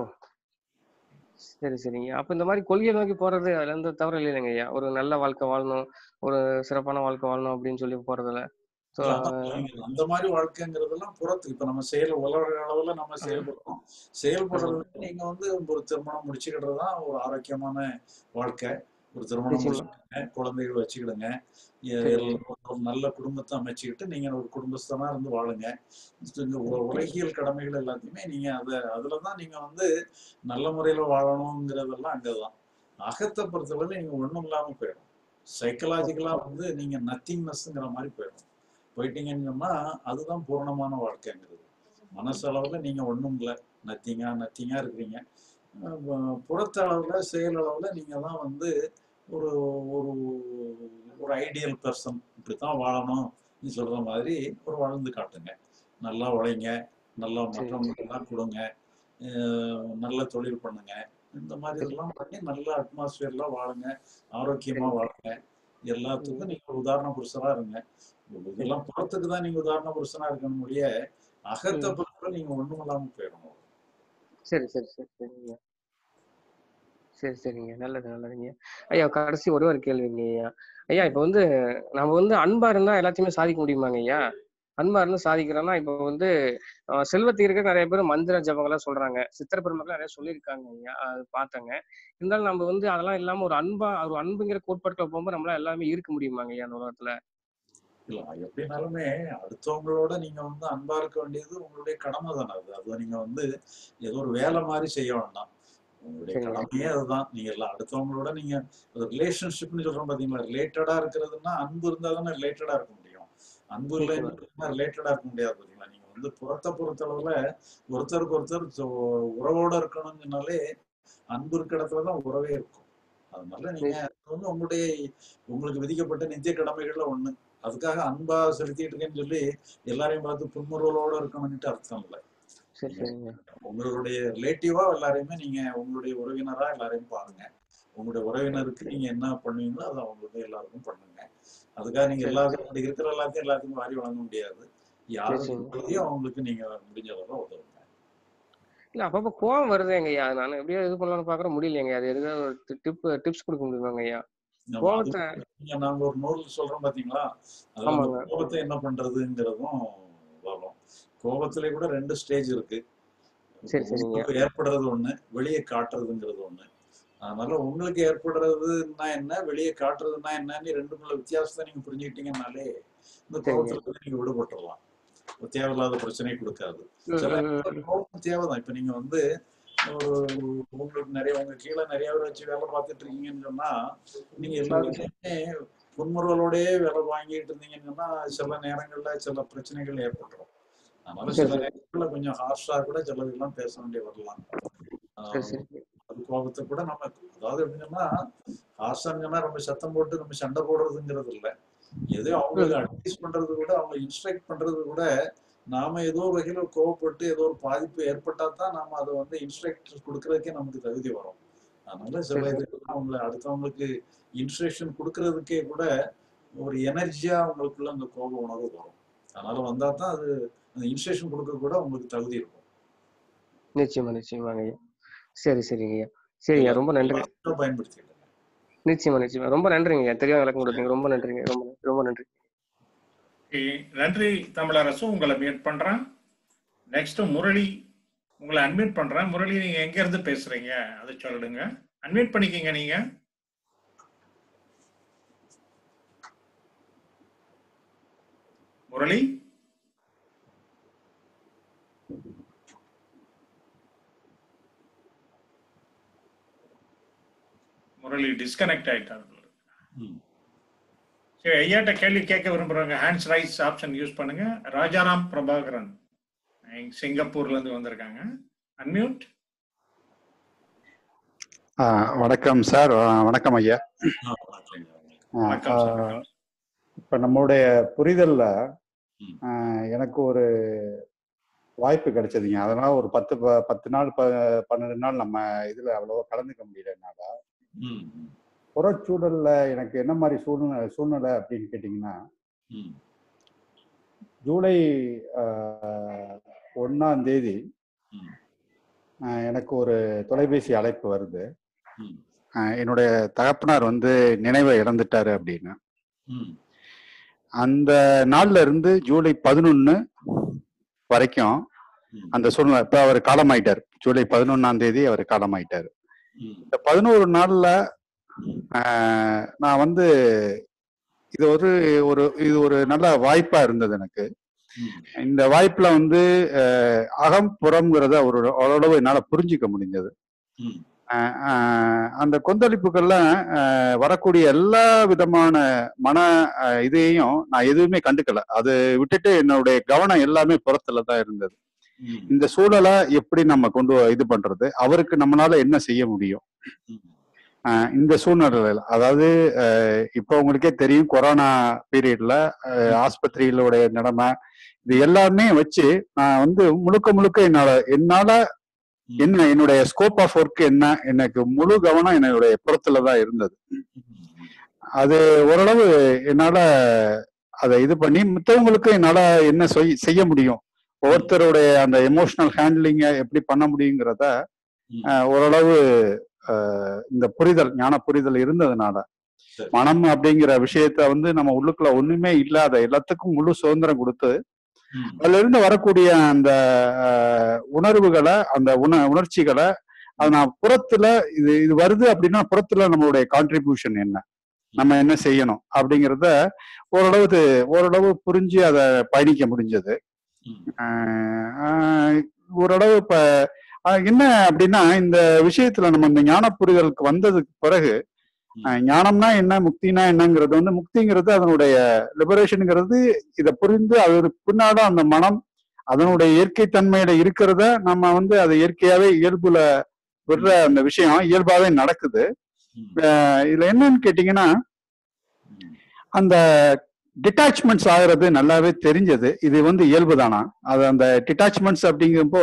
சரி சரிங்க அப்ப இந்த மாதிரி கொள்கையை நோக்கி போறது அதுல எந்த தவறு இல்லைங்க ஐயா ஒரு நல்ல வாழ்க்கை வாழணும் ஒரு சிறப்பான வாழ்க்கை வாழணும் அப்படின்னு சொல்லி போறதுல ஸோ இல்ல அதான் நீங்க அந்த மாதிரி வாழ்க்கைங்கிறதெல்லாம் புறத்து இப்ப நம்ம செயல் உலக அளவுல நம்ம செயல்படுறோம் செயல்படுறது வந்து நீங்க வந்து ஒரு திருமணம் முடிச்சுக்கிட்டு தான் ஒரு ஆரோக்கியமான வாழ்க்கை ஒரு திருமணம் நிச்சயமா முடிச்சுக்கிடுங்க குழந்தைகள் வச்சுக்கிடுங்க எ- சரிங்க எல்லாம் ஒரு நல்ல குடும்பத்தை அமைச்சுக்கிட்டு நீங்க ஒரு குடும்பஸ்தனா இருந்து வாழுங்க இந்த உ- உலகியல் கடமைகள் எல்லாத்தையுமே நீங்க அத அதுலதான் நீங்க வந்து நல்ல முறையில வாழணுங்கிறதெல்லாம் அங்கதான் அகத்தை பொறுத்தவரை நீங்க ஒண்ணும் இல்லாம போயிடும் சைக்கலாஜிக்கலா வந்து நீங்க நத்திங்னஸ்ங்கிற மாதிரி போயிடும் போயிட்டீங்கன்னு சொன்னா அதுதான் பூரணமான வாழ்க்கைங்கிறது மனசளவுல நீங்க ஒண்ணும் இல்லை நத்திங்கா நத்திங்கா இருக்கிறீங்க அஹ் புறத்த அளவுல செயல் அளவுல நீங்க தான் வந்து ஒரு ஒரு ஒரு ஐடியல் பர்சன் இப்படித்தான் வாழணும் நீ சொல்ற மாதிரி ஒரு வாழ்ந்து காட்டுங்க நல்லா உழைங்க நல்லா சரி மற்றவங்களுக்கு எல்லாம் கொடுங்க அஹ் நல்ல தொழில் பண்ணுங்க இந்த மாதிரி சரி இதெல்லாம் பண்ணி நல்ல அட்மாஸ்பியர்ல வாழுங்க ஆரோக்கியமா சரிங்க வாழுங்க ம் எல்லாத்துக்கும் நீங்க ஒரு உதாரண புருஷனா இருங்க சரி இதெல்லாம் புறத்துக்கு தான் நீங்க உதாரண புருஷனா இருக்கணும் முடிய அகத்தை ம் பொறுத்தவரை நீங்க ஒண்ணும் இல்லாம போயிடணும் சரி சரி சரி சரிங்க சரி சரிங்க நல்லது நல்லதுங்க ஐயா கடைசி ஒரே ஒரு கேள்விங்க ஐயா ஐயா இப்போ வந்து நம்ம வந்து அன்பா இருந்தா எல்லாத்தையுமே சாதிக்க முடியுமாங்க ஐயா அன்பா இருந்து சாதிக்கிறோம்னா இப்போ வந்து அஹ், செல்வத்துக்கு இருக்க நிறைய பேர் மந்திர ஜபங்கள்லாம் சொல்றாங்க சித்திர பெருமக்கள் நிறைய சொல்லியிருக்காங்க ஐயா அது பார்த்தேங்க இருந்தாலும் நம்ம வந்து அதெல்லாம் இல்லாம ஒரு அன்பா ஒரு அன்புங்கிற கோட்பாட்டுல போகும்போது நம்மளால எல்லாமே இருக்க முடியுமாங்க ஐயா அந்த உலகத்துல இல்ல எப்படினாலுமே அடுத்தவங்களோட நீங்க வந்து அன்பா இருக்க வேண்டியது உங்களுடைய கடமை தானே அது அது நீங்க வந்து ஏதோ ஒரு வேலை மாதிரி செய்ய வேண்டாம் உங்களுடைய சரிங்க கடமையே அதுதான் நீங்க எல்லாம் அடுத்தவங்களோட நீங்க ரிலேஷன்ஷிப்னு சொல்றோம் பாத்தீங்களா ரிலேட்டடா இருக்கிறதுன்னா அன்பு இருந்தா தானே ரிலேட்டடா இருக்க முடியும் அன்பு நிச்சயமா இல்லைன்னா ரிலேட்டடா இருக்க முடியாது பாத்தீங்களா நீங்க வந்து புறத்தை பொறுத்தளவுல ஒருத்தருக்கு ஒருத்தர் சொ- உறவோட இருக்கணும்னாலே அன்பு இருக்கிற இடத்துல தான் உறவே இருக்கும் அதனால நீங்க நிச்ச- அது வந்து உங்களுடைய உங்களுக்கு விதிக்கப்பட்ட நித்திய கடமைகள்ல ஒண்ணு அதுக்காக அன்பா செலுத்திட்டு இருக்கேன்னு சொல்லி எல்லாரையும் பார்த்து புன்முறுவலோட இருக்கணும்னுட்டு அர்த்தம் இல்லை சரி நீங்க சரிங்க உங்களுடைய ரிலேட்டிவா எல்லாரையுமே நீங்க உங்களுடைய உறவினரா எல்லாரையும் பாருங்க உங்களுடைய உறவினருக்கு நீங்க என்ன பண்ணுவீங்களோ அதை அவங்களுக்கு எல்லாருக்கும் பண்ணுங்க அதுக்காக நீங்க சரி எல்லாருக்கும் அப்படி இருக்கிற எல்லாத்தையும் எல்லாத்துக்கும் வாரி வழங்க முடியாது யாருக்கு நிச்சயமா உதவியோ அவங்களுக்கு நீங்க முடிஞ்ச அளவு உதவுங்க இல்ல அப்பப்ப கோவம் வருதுங்க ஐயா நான் எப்படியோ இது பண்ணலாம்னு பாக்குற முடியலைங்க அது எதுக்காக ஒரு டிப் டிப்ஸ் கொடுக்க முடியுமாங்க ஐயா நம்ம அது கோவத்தை நீங்க நாங்க ஒரு நூல் சொல்றோம் பாத்தீங்களா அதுல அந்த ஆமாங்க கோபத்தை என்ன பண்றதுங்கிறதும் வரும் கோபத்திலே கூட ரெண்டு ஸ்டேஜ் இருக்கு சரி சரிங்க உங்களுக்கு ஏற்படுறது ஒண்ணு வெளியே காட்டுறதுங்கிறது ஒண்ணு அதனால உங்களுக்கு ஏற்படுறதுன்னா என்ன வெளியே காட்டுறதுன்னா என்னன்னு ரெண்டுக்குள்ள வித்தியாசத்தை நீங்க புரிஞ்சுக்கிட்டீங்கன்னாலே இந்த சரிங்க கோபத்துல இருந்து நீங்க விடுபட்டுறலாம் தேவையில்லாத பிரச்சனை கொடுக்காது ம் சில ம் நேரத்துல ம் கோபம் தேவைதான் இப்ப நீங்க வந்து ஒரு உங்களுக்கு நிறைய உங்க கீழே நிறைய பேர் வச்சு வேலை பார்த்துட்டு இருக்கீங்கன்னு சொன்னா நீங்க எல்லாருக்குமே புன்முறுவலோடயே வேலை வாங்கிட்டு இருந்தீங்கன்னு சொன்னா சில நேரங்கள்ல சில பிரச்சனைகள் ஏற்பட்டுரும் அதனால சரி சில சரி நேரங்கள்ல கொஞ்சம் ஹார்ஷா கூட சிலதெல்லாம் பேச வேண்டிய வரலாம் சரி ஆஹ் சரி அது கோபத்தை கூட நம்ம அதாவது எப்படின்னா ஹார்ஷாங்கன்னா ரொம்ப சத்தம் போட்டு நம்ம சண்டை போடுறதுங்கிறது இல்ல எதோ அவங்களுக்கு ம் அட்வைஸ் பண்றது கூட அவங்க இன்ஸ்ட்ரக்ட் பண்றது கூட நாம ஏதோ ஒரு வகையில கோவப்பட்டு ஏதோ ஒரு பாதிப்பு ஏற்பட்டா தான் நாம அதை வந்து இன்ஸ்ட்ரக்ட் கொடுக்கறதுக்கே நமக்கு தகுதி வரும் அதனால சில சரி சரி இதுக்கெல்லாம் அவங்கள அடுத்தவங்களுக்கு இன்ஸ்ட்ரக்ஷன் கொடுக்கறதுக்கே கூட ஒரு எனர்ஜியா அவங்களுக்குள்ள அந்த கோப உணர்வு வரும் அதனால வந்தா தான் அது அந்த இன்ஸ்ட்ரக்ஷன் கொடுக்க கூட உங்களுக்கு தகுதி இருக்கும் நிச்சயமா நிச்சயமாங்க ஐயா சரி சரிங்க ஐயா சரிங்க ரொம்ப நன்றி எல்லாத்தையும் பயன்படுத்திடுங்க நிச்சயமா நிச்சயமா ரொம்ப நன்றிங்க ஐயா தெரியாத விளக்கம் கொடுத்தீங்க ரொம்ப நன்றிங்க ரொம்ப நன்றி ரொம்ப நன்றி Okay, நன்றி தமிழரசு உங்களை மியூட் பண்றேன் நெக்ஸ்ட் முரளி உங்களை அன்மியூட் பண்றேன் முரளி நீங்க எங்க இருந்து பேசுறீங்க அதை சொல்லிடுங்க அன்மியூட் பண்ணிக்கங்க நீங்க முரளி முரளி டிஸ்கனெக்ட் ஆயிட்டாரு ம். சரி ஐயாட்ட கேள்வி கேட்க விரும்புறவங்க ஹேண்ட்ஸ் ரைஸ் ஆப்ஷன் யூஸ் பண்ணுங்க ராஜாராம் பிரபாகரன் இங்க சிங்கப்பூர்ல இருந்து வந்திருக்காங்க அன்மியூட் ஆ, வணக்கம் சார் ஆ, வணக்கம் ஐயா ஆ, வணக்கங்க. ஆ, வணக்கம் ஆ, சார் வணக்கம். இப்ப நம்மளுடைய புரிதல்ல ம். ஆ, எனக்கு ஒரு வாய்ப்பு கிடைச்சதுங்க அதனால ஒரு பத்து ப- பத்து நாள் ப பன்னெண்டு நாள் நம்ம இதுல அவ்வளவா கலந்துக்க முடியல என்னால ம், ம், புறச்சூழல்ல எனக்கு என்ன மாதிரி சூழ்நிலை சூழ்நிலை அப்படின்னு கேட்டிங்கன்னா ம், ஜூலை ஆ, ஒண்ணாம் தேதி ம், ஆ, எனக்கு ஒரு தொலைபேசி அழைப்பு வருது ம், ஆ, என்னுடைய தகப்பனார் வந்து நினைவை இழந்துட்டாரு அப்படின்னு ம், அந்த நாள்ல இருந்து ஜூலை பதினொன்னு வரைக்கும் ம், அந்த சூழ்நிலை இப்ப அவர் காலமாயிட்டார் ஜூலை பதினொன்னாம் தேதி அவர் காலமாயிட்டார் ம், இந்த பதினோரு நாள்ல ம், ஆஹ், நான் வந்து இது ஒரு ஒரு இது ஒரு நல்ல வாய்ப்பா இருந்தது எனக்கு ம், இந்த வாய்ப்புல வந்து ஆஹ், அகம் புறம்ங்கிறத ஒரு ஓரளவு என்னால புரிஞ்சுக்க முடிஞ்சது ம், ஆஹ், ஆஹ், அந்த கொந்தளிப்புகள்லாம் ஆஹ், வரக்கூடிய எல்லா விதமான மன ஆஹ், இதையும் நான் எதுவுமே கண்டுக்கல அது விட்டுட்டு என்னுடைய கவனம் எல்லாமே புறத்துல தான் இருந்தது ம், இந்த சூழலை எப்படி நம்ம கொண்டு வ- இது பண்றது அவருக்கு நம்மளால என்ன செய்ய முடியும் ம், ஆஹ் இந்த சூழ்நிலையில அதாவது ஆஹ் இப்போ உங்களுக்கே தெரியும் கொரோனா பீரியட்ல ஆஸ்பத்திரிகளுடைய நிலைமை இது எல்லாமே வச்சு நான் வந்து முழுக்க முழுக்க என்னால என்னால ம், என்ன என்னுடைய ஸ்கோப் ஆஃப் ஒர்க் என்ன எனக்கு முழு கவனம் என்னுடைய புறத்துல தான் இருந்தது ம், அது ஓரளவு என்னால அதை இது பண்ணி மித்தவங்களுக்கு என்னால என்ன சொய்- செய்ய முடியும் ஒவ்வொருத்தருடைய அந்த எமோஷனல் ஹேண்ட்லிங்கை எப்படி பண்ண முடியுங்கிறத ம். ஆஹ், ஓரளவு ஆஹ், இந்த புரிதல் ஞான புரிதல் இருந்ததுனால சரி. மனம் அப்படிங்கிற விஷயத்த வந்து நம்ம உள்ளுக்குள்ள ஒண்ணுமே இல்லாத எல்லாத்துக்கும் முழு சுதந்திரம் கொடுத்து ம், அதுல இருந்து வரக்கூடிய அந்த ஆஹ், உணர்வுகளை அந்த உண உணர்ச்சிகளை அது நான் புறத்துல இது இது வருது அப்படின்னா புறத்துல நம்மளுடைய கான்ட்ரிபியூஷன் என்ன நம்ம என்ன செய்யணும் அப்படிங்கிறத ஓரளவு இது- ஓரளவு புரிஞ்சு அதை பயணிக்க முடிஞ்சது ம், ஆஹ் ஆஹ் ஓரளவு இப்ப ஆஹ் என்ன அப்படின்னா இந்த விஷயத்துல நம்ம இந்த ஞான புரிதலுக்கு வந்ததுக்கு பிறகு ஆஹ் ஞானம்னா என்ன முக்தினா என்னங்கிறது வந்து முக்திங்கிறது அதனுடைய லிபரேஷனுங்கிறது இதை புரிந்து அது பின்னால அந்த மனம் அதனுடைய இயற்கை தன்மையில இருக்கிறத நம்ம வந்து அது இயற்கையாவே இயல்புல விடுற அந்த விஷயம் இயல்பாவே நடக்குது ம், ஆஹ் இதுல என்னன்னு கேட்டீங்கன்னா ம், அந்த டிட்டாச்மெண்ட்ஸ் ஆகிறது நல்லாவே தெரிஞ்சது இது வந்து இயல்பு தானா அது அந்த டிட்டாச்மெண்ட்ஸ் அப்படிங்கிறப்போ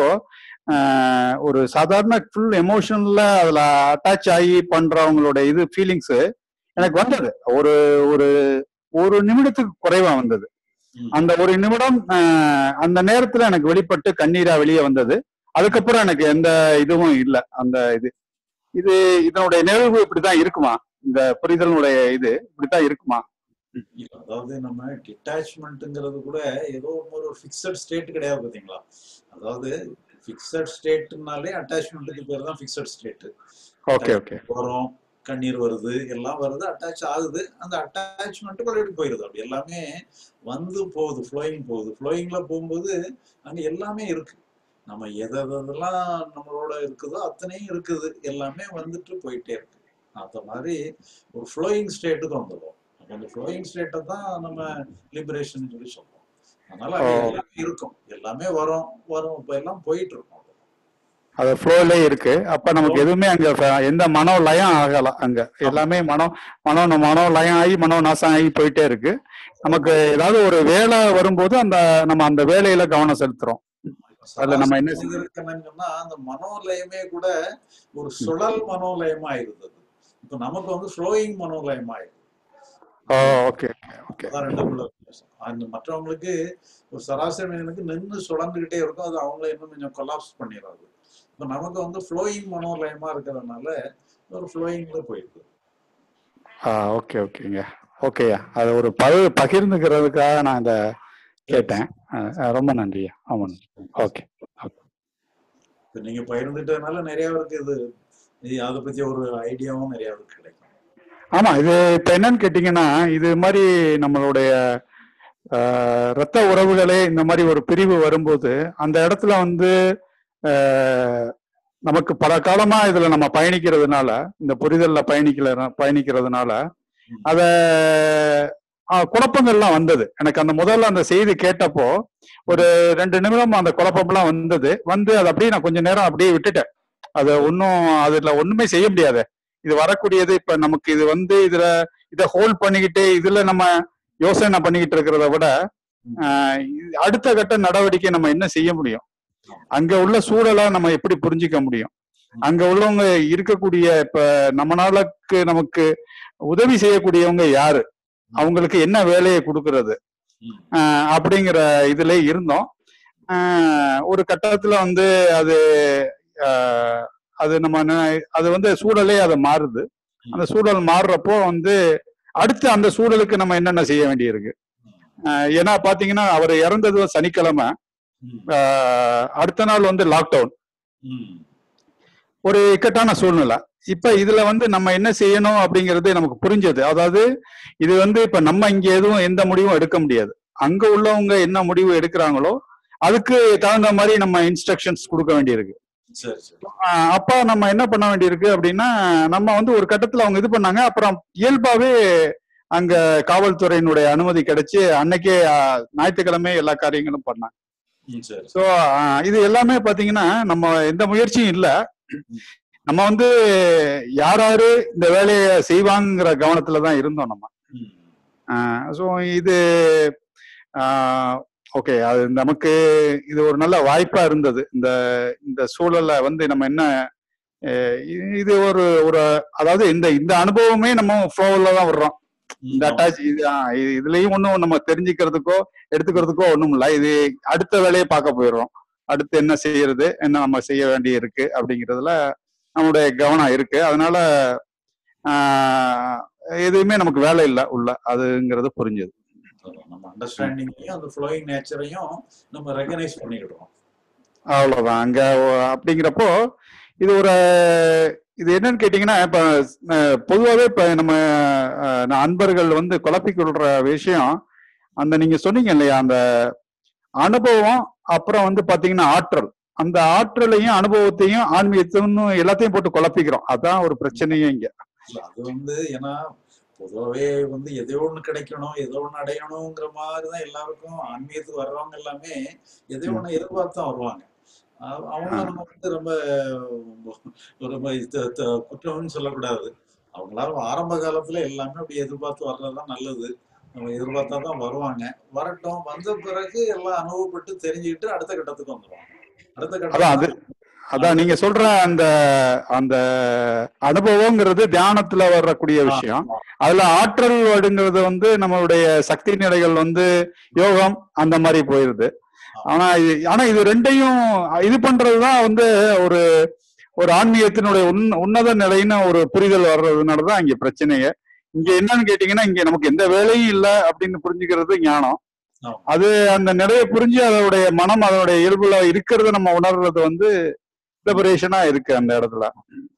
ஆஹ், ஒரு சாதாரண ஃபுல் எமோஷனல்ல அதுல அட்டாச் ஆகி பண்றவங்களோட இது ஃபீலிங்ஸ் எனக்கு வந்தது ஒரு ஒரு ஒரு நிமிடத்துக்கு குறைவா வந்தது ம். அந்த ஒரு நிமிடம் ஆஹ், அந்த நேரத்துல எனக்கு வெளிப்பட்டு கண்ணீரா வெளியே வந்தது அதுக்கப்புறம் எனக்கு எந்த இதுவும் இல்லை அந்த இது இது இதனுடைய நிகழ்வு இப்படிதான் இருக்குமா இந்த புரிதலுடைய இது இப்படித்தான் இருக்குமா இல்ல, அதாவது நம்ம டிட்டாச்மெண்ட்ங்கிறது கூட ஏதோ ஒரு ஃபிக்ஸட் ஸ்டேட் கிடையாது பாத்தீங்களா அதாவது ஃபிக்ஸட் ஸ்டேட்னாலே அட்டாச்மெண்ட்டுக்கு பேர் தான் ஃபிக்ஸட் ஸ்டேட் ஓகே ஓகே போறோம் கண்ணீர் வருது எல்லாம் வருது அட்டாச் ஆகுது அந்த அட்டாச்மெண்ட் பழையபடி போயிருது அப்படி எல்லாமே வந்து போகுது ஃப்ளோயிங் போகுது ஃப்ளோயிங்ல போகும்போது அங்க எல்லாமே இருக்கு நம்ம எது எதெல்லாம் நம்மளோட இருக்குதோ அத்தனையும் இருக்குது எல்லாமே வந்துட்டு போயிட்டே இருக்கு அந்த மாதிரி ஒரு ஃப்ளோயிங் ஸ்டேட்டுக்கு வந்துடும் அப்ப அந்த ஃப்ளோயிங் ஸ்டேட்டை தான் நம்ம லிபரேஷன் சொல்லி சொல்றோம் அதனால ஓ அங்க எல்லாமே இருக்கும் எல்லாமே வரும் வரும் இப்ப எல்லாம் போயிட்டு இருக்கும் அது ஃப்ளோலே இருக்கு அப்ப நமக்கு எதுவுமே அங்க ஃப- எந்த மனோ லயம் ஆகல அங்க எல்லாமே மனோ மனோ மனோ லயம் ஆகி மனோ நாசம் ஆகி போயிட்டே இருக்கு நமக்கு ஏதாவது ஒரு வேலை வரும்போது அந்த நம்ம அந்த வேலையில கவனம் செலுத்துறோம் அதுல நம்ம என்ன சராசரி மனிதருக்கு என்னன்னு சொன்னா அந்த மனோலயமே கூட ஒரு சுழல் மனோலயமா இருந்தது இப்ப நமக்கு வந்து ஃப்ளோயிங் மனோலயமா ஆயிருது ஓ ஓகே ஓகே அதான் ரெண்டுக்குள்ள வித்தியாசம் அந்த மற்றவங்களுக்கு ஒரு சராசரி மனிதனுக்கு நின்று சுழந்துகிட்டே இருக்கும் அது அவங்கள இன்னும் கொஞ்சம் கொலாப்ஸ் பண்ணிடுறாரு இப்ப நமக்கு வந்து ஃப்ளோயிங் மனோலயமா இருக்கிறதுனால ஒரு ஃப்ளோயிங்ல போயிருக்கு ஆ ஓகே ஓகேங்க ஓகேயா அது ஒரு பகு பகிர்ந்துக்கிறதுக்காக நான் இதை கேட்டேன் ஆ, ஆ, ரொம்ப நன்றியா ஆமா ஓகே இப்ப நீங்க பகிர்ந்துட்டதுனால நிறைய பேருக்கு இது இது அதை பத்தி ஒரு ஐடியாவும் நிறைய பேருக்கு கிடைக்கும் ஆமா இது இப்ப என்னன்னு கேட்டீங்கன்னா இது மாதிரி நம்மளுடைய ஆஹ், இரத்த உறவுகளே இந்த மாதிரி ஒரு பிரிவு வரும்போது அந்த இடத்துல வந்து ஆஹ், நமக்கு பல காலமா இதுல நம்ம பயணிக்கிறதுனால இந்த புரிதல்ல பயணிக்கல பயணிக்கிறதுனால அத ஆஹ், குழப்பங்கள்லாம் வந்தது எனக்கு அந்த முதல்ல அந்த செய்தி கேட்டப்போ ஒரு ரெண்டு நிமிடம் அந்த குழப்பம்லாம் வந்தது வந்து அதை அப்படியே நான் கொஞ்ச நேரம் அப்படியே விட்டுட்டேன் அது ஒன்றும் அதுல ஒண்ணுமே செய்ய முடியாது இது வரக்கூடியது இப்ப நமக்கு இது வந்து இதுல இதை ஹோல்ட் பண்ணிக்கிட்டு இதுல நம்ம யோசனை பண்ணிக்கிட்டு இருக்கிறத விட ஆஹ் இது அடுத்த கட்ட நடவடிக்கை நம்ம என்ன செய்ய முடியும் அங்க உள்ள சூழலை நம்ம எப்படி புரிஞ்சுக்க முடியும் அங்க உள்ளவங்க இருக்கக்கூடிய இப்ப நம்மளாலக்கு நமக்கு உதவி செய்யக்கூடியவங்க யாரு அவங்களுக்கு என்ன வேலையை கொடுக்கறது ஆஹ் அப்படிங்கிற இதுல இருந்தோம் ஆஹ் ஒரு கட்டத்துல வந்து அது ஆஹ் அது நம்ம ந- அது வந்து சூழலே அது மாறுது அந்த சூழல் மாறுறப்போ வந்து அடுத்து அந்த சூழலுக்கு நம்ம என்னென்ன செய்ய வேண்டியிருக்கு ஆஹ் ஏன்னா பாத்தீங்கன்னா அவர் இறந்தது சனிக்கிழமை ஆஹ் அடுத்த நாள் வந்து லாக்டவுன் ஒரு இக்கட்டான சூழ்நிலை இப்ப இதுல வந்து நம்ம என்ன செய்யணும் அப்படிங்கிறது நமக்கு புரிஞ்சது அதாவது இது வந்து இப்ப நம்ம இங்க எதுவும் எந்த முடிவும் எடுக்க முடியாது அங்க உள்ளவங்க என்ன முடிவு எடுக்கிறாங்களோ அதுக்கு தகுந்த மாதிரி நம்ம இன்ஸ்ட்ரக்ஷன்ஸ் கொடுக்க வேண்டியிருக்கு சரி சரி ஆஹ் அப்ப நம்ம என்ன பண்ண வேண்டியிருக்கு அப்படின்னா நம்ம வந்து ஒரு கட்டத்துல அவங்க இது பண்ணாங்க அப்புறம் இயல்பாவே அங்க காவல்துறையினுடைய அனுமதி கிடைச்சு அன்னைக்கே ஆஹ், ஞாயிற்றுக்கிழமை எல்லா காரியங்களும் பண்ணாங்க ம், சரி ஸோ இது எல்லாமே பாத்தீங்கன்னா நம்ம எந்த முயற்சியும் இல்ல நம்ம வந்து யார் யாரு இந்த வேலையை செய்வாங்கிற கவனத்துல தான் இருந்தோம் நம்ம ஸோ இது ஓகே அது நமக்கு இது ஒரு நல்ல வாய்ப்பா இருந்தது இந்த இந்த சூழல்ல வந்து நம்ம என்ன அஹ் இது- இது ஒரு ஒரு அதாவது இந்த இந்த அனுபவமே நம்ம ஃப்ளோவில் தான் வர்றோம் இந்த அட்டாச் இது ஆ, இது- இதுலயும் ஒன்றும் நம்ம தெரிஞ்சுக்கிறதுக்கோ எடுத்துக்கிறதுக்கோ ஒண்ணும் இல்லை இது அடுத்த வேலையை பார்க்க போயிடுறோம் அடுத்து என்ன செய்யறது என்ன நம்ம செய்ய வேண்டி இருக்கு அப்படிங்கிறதுல நம்மளுடைய கவனம் இருக்கு அதனால ஆஹ், எதுவுமே நமக்கு வேலை இல்லை உள்ள அதுங்கிறது புரிஞ்சது நம்ம அண்டர்ஸ்டாண்டிங்கையும் அந்த ஃப்ளோயிங் நேச்சரையும் நம்ம ரெகனைஸ் பண்ணிக்கிடுறோம் அவ்வளவுதான் அங்க ஒ- அப்படிங்கிறப்போ இது ஒரு இது என்னன்னு கேட்டீங்கன்னா இப்ப அஹ், பொதுவாவே இப்ப நம்ம அஹ், நான் அன்பர்கள் வந்து குழப்பிக் கொள்ற விஷயம் அந்த நீங்க சொன்னீங்க இல்லையா அந்த அனுபவம் அப்புறம் வந்து பாத்தீங்கன்னா ஆற்றல் அந்த ஆற்றலையும் அனுபவத்தையும் ஆன்மீகத்தையும் எல்லாத்தையும் போட்டு குழப்பிக்கிறோம் அதான் ஒரு பிரச்சனையே இங்க இல்ல, அது வந்து ஏன்னா பொதுவாகவே வந்து எதோ ஒண்ணு கிடைக்கணும் ஏதோ ஒண்ணு அடையணுங்கிற மாதிரி தான் எல்லாருக்கும் ஆன்மீகத்துக்கு வர்றவங்க எல்லாமே எதோ ஒண்ணு எதிர்பார்த்து தான் வருவாங்க அவ- அவங்கள நம்ம வந்து ரொம்ப ரொம்ப இது- த- குற்றம்னு சொல்லக்கூடாது அவங்களால ஆரம்ப காலத்துல எல்லாமே அப்படி எதிர்பார்த்து வர்றதுதான் நல்லது நம்ம எதிர்பார்த்தா தான் வருவாங்க வரட்டும் வந்த பிறகு எல்லாம் அனுபவப்பட்டு தெரிஞ்சுக்கிட்டு அடுத்த கட்டத்துக்கு வந்துருவாங்க அடுத்த அதான் அது கட்டம் அதான் நீங்க சொல்ற அந்த அந்த அனுபவங்கிறது தியானத்துல வரக்கூடிய விஷயம் அதுல ஆற்றல் வடுங்கிறது வந்து நம்மளுடைய சக்தி நிலைகள் வந்து யோகம் அந்த மாதிரி போயிருது ஆனா இது ஆனா இது ரெண்டையும் இது பண்றதுதான் வந்து ஒரு ஒரு ஆன்மீகத்தினுடைய உன் உன்னத நிலைன்னு ஒரு புரிதல் வர்றதுனாலதான் இங்க பிரச்சனையே இங்க என்னன்னு கேட்டீங்கன்னா இங்க நமக்கு எந்த வேலையும் இல்லை அப்படின்னு புரிஞ்சுக்கிறது ஞானம் ஆமா. அது அந்த நிலையை புரிஞ்சு அதோடைய மனம் அதோடைய இயல்புல இருக்கிறத நம்ம உணர்றது வந்து லிபரேஷனா இருக்கு அந்த இடத்துல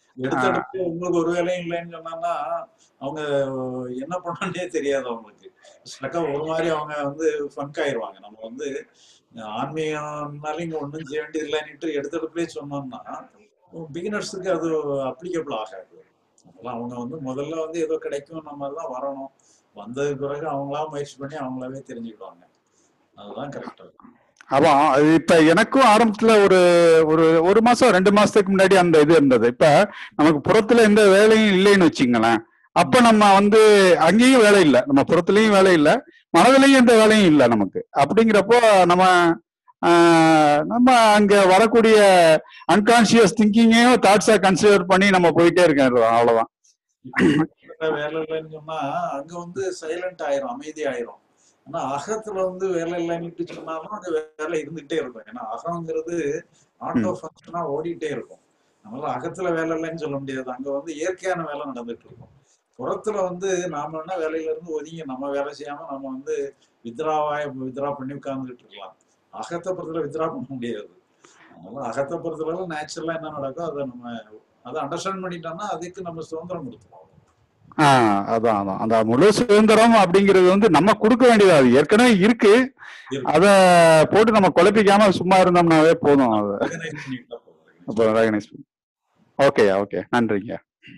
எடுத்த ஆஹ் எடுப்பு உங்களுக்கு ஒரு வேலையும் இல்லைன்னு சொன்னாங்கன்னா அவங்க என்ன பண்ணனே தெரியாது அவங்களுக்கு ஸ்லக்கா ஒரு மாதிரி அவங்க வந்து ஃபங்க் ஆயிருவாங்க நம்ம வந்து ஆன்மீகம்னாலும் இங்க ஒன்றும் செய்ய வேண்டியது இல்லைன்னுட்டு எடுத்த எடுப்புலேயே சொன்னோம்னா பிகினர்ஸுக்கு அது அப்ளிகபிள் ஆகாது அதெல்லாம் அவங்க வந்து முதல்ல வந்து ஏதோ கிடைக்கும் நம்ம தான் வரணும் வந்ததுக்கு பிறகு அவங்களா முயற்சி பண்ணி அவங்களாவே தெரிஞ்சுக்கிடுவாங்க அதுதான் கரெக்டா இருக்கும் அதான் அது இப்ப எனக்கும் ஆரம்பத்துல ஒரு ஒரு ஒரு மாசம் ரெண்டு மாசத்துக்கு முன்னாடி அந்த இது இருந்தது இப்ப நமக்கு புறத்துல எந்த வேலையும் இல்லைன்னு வச்சுங்களேன் அப்ப நம்ம வந்து அங்கேயும் வேலை இல்லை நம்ம புறத்துலயும் வேலை இல்லை மனதிலையும் எந்த வேலையும் இல்லை நமக்கு அப்படிங்கிறப்போ நம்ம ஆஹ், நம்ம அங்க வரக்கூடிய அன்கான்சியஸ் திங்கிங்கையும் தாட்ஸா கன்சிடர் பண்ணி நம்ம போயிட்டே இருக்கோம் அவ்வளவுதான் இப்ப வேலை இல்லைன்னு சொன்னா அங்க வந்து சைலண்ட் ஆயிரும் அமைதி ஆயிரும் ஆனா அகத்துல வந்து வேலை இல்லைன்னு சொன்னாலும் அங்க வேலை இருந்துகிட்டே இருக்கும் ஏன்னா அகங்கிறது ஆட்டோ ஃபங்க்ஷனா ஓடிட்டே இருக்கும் அதனால அகத்துல வேலை இல்லைன்னு சொல்ல முடியாது அங்க வந்து இயற்கையான வேலை நடந்துட்டு இருக்கும் புறத்துல வந்து நாம என்ன வேலையில இருந்து ஒதுங்கி நம்ம வேலை செய்யாம நம்ம வந்து வித்ராவாய வித்ரா பண்ணி உட்கார்ந்துட்டு இருக்கலாம் அகத்தை பொறுத்தல வித்ரா பண்ண முடியாது அதனால அகத்தை பொறுத்தளவு நேச்சுரலா என்ன நடக்கோ அதை நம்ம அதை அண்டர்ஸ்டாண்ட் பண்ணிட்டோம்னா அதுக்கு நம்ம சுதந்திரம் கொடுத்துருவோம் ஆஹ் அதான் அதான் அந்த முழு சுதந்திரம் அப்படிங்கிறது வந்து நம்ம கொடுக்க வேண்டியது அது ஏற்கனவே இருக்கு இருக்கு. அத போட்டு நம்ம குழப்பிக்காம சும்மா இருந்தோம்னாவே போதும் அது Organize பண்ணிட்டா போதும். அப்போ ரெகனைஸ் ஓகேயா ஓகே நன்றிங்க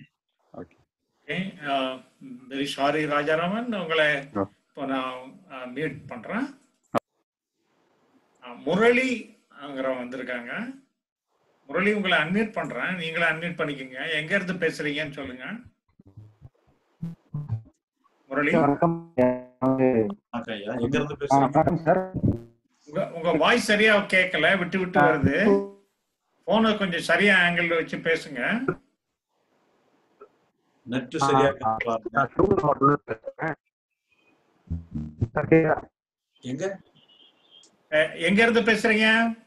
வெரி சாரி ராஜாராமன் உங்களை ஆ. இப்போ நான் மியூட் பண்றேன் ஆ, முரளி அங்கிறவங்க வந்திருக்காங்க முரளி உங்களை அன்மியூட் பண்றேன் நீங்களே அன்மியூட் பண்ணிக்கோங்க எங்க இருந்து பேசுறீங்கன்னு சொல்லுங்க முரளி வணக்கம் வணக்கம் ஐயா எங்க இருந்து பேசுறீங்க வணக்கம் சார் உங்க உங்க வாய்ஸ் சரியா கேட்கல விட்டு விட்டு வருது போனை கொஞ்சம் சரியா ஆங்கிள் வச்சு பேசுங்க நெட் சரியா பாருங்க நான் சிவகங்கை மாவட்டத்துல பேசுறேன் சார் கேக்குதா? எங்க அஹ், எங்க இருந்து பேசுறீங்க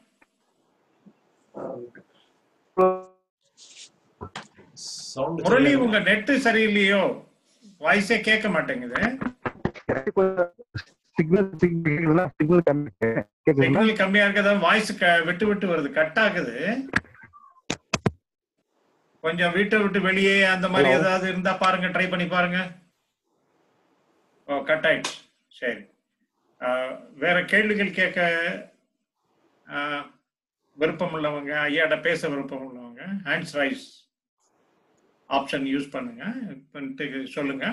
சவுண்ட் முரளி உங்க நெட் சரியில்லையோ வாய்ஸே கேட்க மாட்டேங்குது எனக்கு கொஞ்சம் சிக்னல் சிக்னல் சிக்னல் கம்மி கேக்குதுங்களா சிக்னல் கம்மியா இருக்கதா வாய்ஸ் விட்டு விட்டு வருது கட் ஆகுது கொஞ்சம் வீட்டை விட்டு வெளியே அந்த மாதிரி Hello. ஏதாவது இருந்தா பாருங்க ட்ரை பண்ணி பாருங்க ஓ கட் ஆயிடுச்சு சரி அஹ், வேற கேள்விகள் கேட்க அஹ், விருப்பம் உள்ளவங்க ஐயாட்ட பேச விருப்பம் உள்ளவங்க ஹேண்ட்ஸ் ரைஸ் ஆப்ஷன் யூஸ் பண்ணுங்க பண்ணிட்டு சொல்லுங்க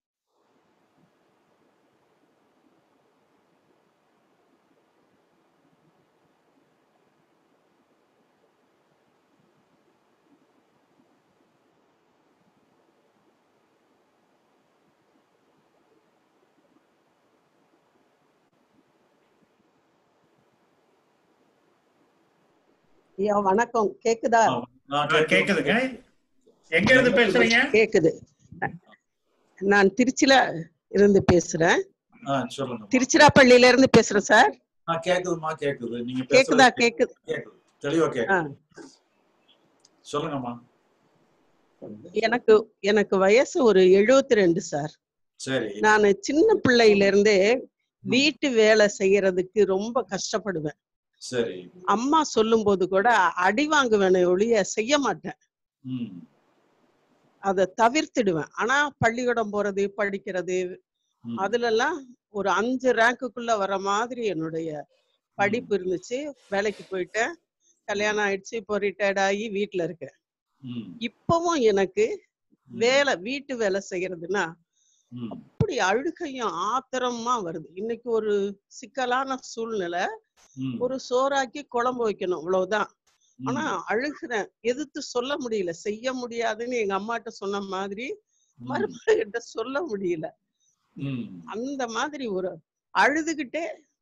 ஐயா வணக்கம் கேக்குதா ஆ, கேக்குதுங்க எங்க இருந்து பேசுறீங்க கேக்குது நான் திருச்சில இருந்து பேசுறேன் சொல்லுங்க திருச்சிராப்பள்ளியில இருந்து பேசுறேன் சார் ஆ கேக்குதுமா கேக்குது நீங்க கேக்குதா பேசுறது கேக்குது கேக்குது தெளிவா ஆ, கேக்குது சொல்லுங்கம்மா எனக்கு எனக்கு வயசு ஒரு எழுபத்தி ரெண்டு சார் சரி நான் சின்ன பிள்ளையில இருந்தே வீட்டு வேலை செய்யறதுக்கு ரொம்ப கஷ்டப்படுவேன் சரி அம்மா சொல்லும்போது கூட அடி வாங்குவேனே ஒழிய செய்ய மாட்டேன் ம் அதை தவிர்த்திடுவேன் ஆனா பள்ளிக்கூடம் போறது படிக்கிறது ம். அதுல எல்லாம் ஒரு அஞ்சு ரேங்குக்குள்ள வர மாதிரி என்னுடைய படிப்பு இருந்துச்சு வேலைக்கு போயிட்டேன் கல்யாணம் ஆயிடுச்சு இப்போ ரிட்டையர்ட் ஆகி வீட்டுல இருக்கேன் ம் இப்பவும் எனக்கு ம். வேலை வீட்டு வேலை செய்யறதுன்னா ம் அப்படி அழுகையும் ஆத்திரமா வருது இன்னைக்கு ஒரு சிக்கலான சூழ்நிலை ம் ஒரு சோறாக்கி குழம்பு வைக்கணும் இவ்வளவுதான் ம். ஆனா அழுகுறேன் எதிர்த்து சொல்ல முடியல செய்ய முடியாதுன்னு எங்க அம்மாட்ட சொன்ன மாதிரி ம். மருமகிட்ட சொல்ல முடியல ம் அந்த மாதிரி ஒரு அழுதுகிட்டே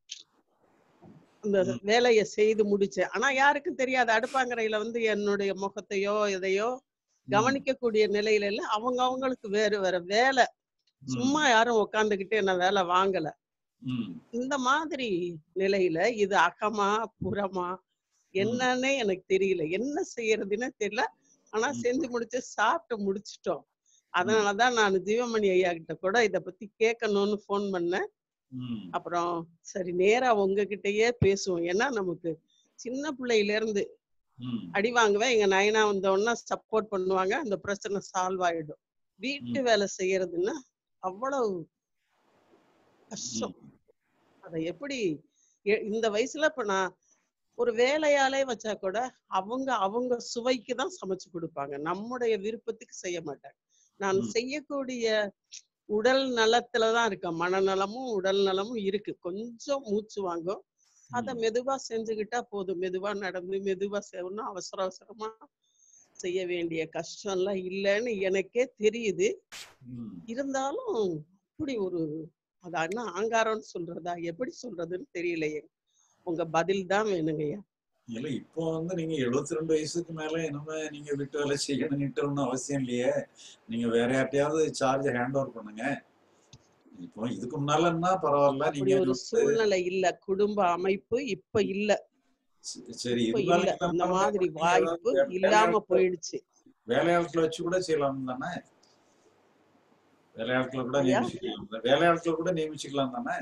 அந்த ம். வேலையை செய்து முடிச்சேன் ஆனா யாருக்கும் தெரியாது அடுப்பாங்கரையில வந்து என்னுடைய முகத்தையோ எதையோ கவனிக்கக்கூடிய நிலையில இல்ல அவங்க அவங்களுக்கு வேறு வேற வேலை சும்மா யாரும் உட்காந்துக்கிட்டு என்ன வேலை வாங்கல ம் இந்த மாதிரி நிலையில இது அகமா புறமா என்னன்னே எனக்கு தெரியல என்ன செய்யறதுன்னு தெரியல ஆனா ம். செஞ்சு முடிச்சு சாப்பிட்டு முடிச்சிட்டோம் அதனாலதான் நான் ஜீவமணி ஐயா கிட்ட கூட இத பத்தி கேட்கணும்னு ஃபோன் பண்ணேன் ம் அப்புறம் சரி நேரா உங்ககிட்டயே பேசுவோம் ஏன்னா நமக்கு சின்ன பிள்ளையில இருந்து ம் அடி வாங்குவேன் எங்க நயனா வந்த உடனே சப்போர்ட் பண்ணுவாங்க அந்த பிரச்சனை சால்வ் ஆயிடும் வீட்டு ம் வேலை செய்யறதுன்னா அவ்வளவு கஷ்டம் ம் அதை எப்படி எ- இந்த வயசுல இப்ப நான் ஒரு வேலையாளே வச்சா கூட அவங்க அவங்க சுவைக்கு தான் சமைச்சு கொடுப்பாங்க நம்முடைய விருப்பத்துக்கு செய்ய மாட்டாங்க நான் ம் செய்யக்கூடிய உடல் நலத்துல தான் இருக்கேன் மனநலமும் உடல் நலமும் இருக்கு கொஞ்சம் மூச்சு வாங்கும் அதை ம் மெதுவா செஞ்சுக்கிட்டா போதும் மெதுவா நடந்து மெதுவா செய்யணும் அவசர அவசரமா செய்ய வேண்டிய கஷ்டம்லாம் இல்லைன்னு எனக்கே தெரியுது ம் இருந்தாலும் அப்படி ஒரு அது என்ன ஆங்காரம்னு சொல்றதா எப்படி சொல்றதுன்னு தெரியலையே உங்க பதில் தான் வேணுங்கய்யா இல்ல இப்போ வந்து நீங்க 72 ரெண்டு வயசுக்கு மேல இனிமே நீங்க வீட்டு வேலை செய்யணும்னுட்டு ஒன்றும் அவசியம் இல்லையே நீங்க வேற யார்ட்டையாவது சார்ஜ் ஹேண்ட் ஓவர் பண்ணுங்க இப்போ இதுக்கு முன்னாலன்னா பரவாயில்ல அப்படி நீங்க ஒரு வந்து சூழ்நிலை இல்ல குடும்ப அமைப்பு இப்ப இல்ல ச- சரி இப்ப இருந்தாலும் இல்ல அந்த இல்லைனாலும் மாதிரி நீங்க வாய்ப்பு ஏதாவது வே- இல்லாம வேலையாட்களை போயிடுச்சு வேலையாட்களை வச்சு கூட செய்யலாம் தானே வேலையாட்களை கூட ஐயா நியமிச்சுக்கலாம் வேலையாட்களை கூட நியமிச்சுக்கலாம் தானே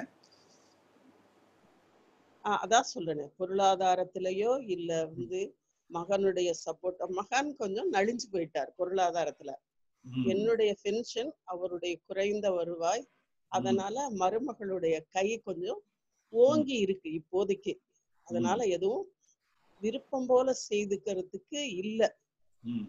ஆஹ் அதான் சொல்றேனே பொருளாதாரத்திலயோ இல்ல வந்து மகனுடைய சப்போர்ட் மகன் கொஞ்சம் நலிஞ்சு போயிட்டார் பொருளாதாரத்துல ம் என்னுடைய பென்ஷன் அவருடைய குறைந்த வருவாய் ம் அதனால மருமகளுடைய கை கொஞ்சம் ம் ஓங்கி இருக்கு இப்போதைக்கு அதனால ம் எதுவும் விருப்பம் போல செய்துக்கிறதுக்கு இல்ல ம்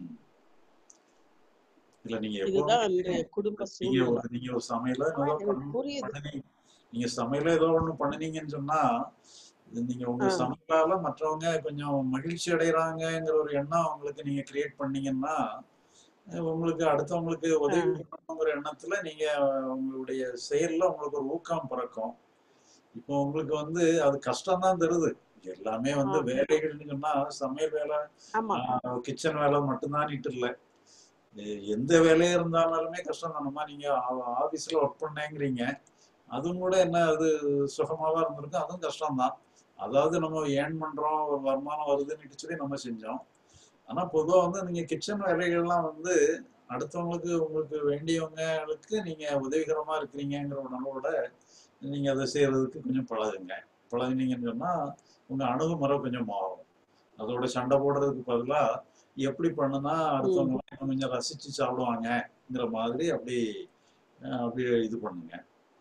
இல்ல நீங்க எப்பவுமே இதுதான் இன்றைய குடும்ப நீங்க சூழ்நிலை ஒரு நீங்க ஒரு சமையல ஆனா ஏதோ எனக்கு பண்ண புரியுது பண்ணுனீங்க நீங்க சமையல ஏதோ ஒண்ணு பண்ணுனீங்கன்னு சொன்னா இது நீங்க உங்க ஆஹ் சமையலால மற்றவங்க கொஞ்சம் மகிழ்ச்சி அடைகிறாங்கங்கிற ஒரு எண்ணம் உங்களுக்கு நீங்க கிரியேட் பண்ணீங்கன்னா அஹ் உங்களுக்கு அடுத்தவங்களுக்கு உதவி ஆஹ் பண்ணணுங்கிற எண்ணத்துல நீங்க உங்களுடைய செயல்ல உங்களுக்கு ஒரு ஊக்கம் பிறக்கும் இப்போ உங்களுக்கு வந்து அது கஷ்டம் தான் தருது எல்லாமே வந்து ஆமா வேலைகள்னு சொன்னா சமையல் வேலை ஆமா கிச்சன் வேலை மட்டும்தான் இல்லை எ- எந்த வேலையா இருந்தாலுமே கஷ்டம் தானம்மா நீங்க ஆபீஸ்ல ஒர்க் பண்ணேங்கிறீங்க அதுவும் கூட என்ன அது சுகமாவா இருந்திருக்கும் அதுவும் கஷ்டம்தான் அதாவது நம்ம ஏர்ன் பண்றோம் ஒரு வருமானம் வருதுன்னு சொல்லி நம்ம செஞ்சோம் ஆனா பொதுவா வந்து நீங்க கிச்சன் வேலைகள்லாம் வந்து அடுத்தவங்களுக்கு உங்களுக்கு வேண்டியவங்களுக்கு நீங்க உதவிகரமா இருக்கிறீங்கிற உணர்வோட நீங்க அதை செய்யறதுக்கு கொஞ்சம் பழகுங்க பழகுனீங்கன்னு சொன்னா உங்க அணுகுமுறை கொஞ்சம் மாறும் அதோட சண்டை போடுறதுக்கு பதிலா எப்படி பண்ணுனா ம் அடுத்தவங்க இன்னும் கொஞ்சம் ரசிச்சு சாப்பிடுவாங்கங்கிற மாதிரி அப்படி அஹ், அப்படி இது பண்ணுங்க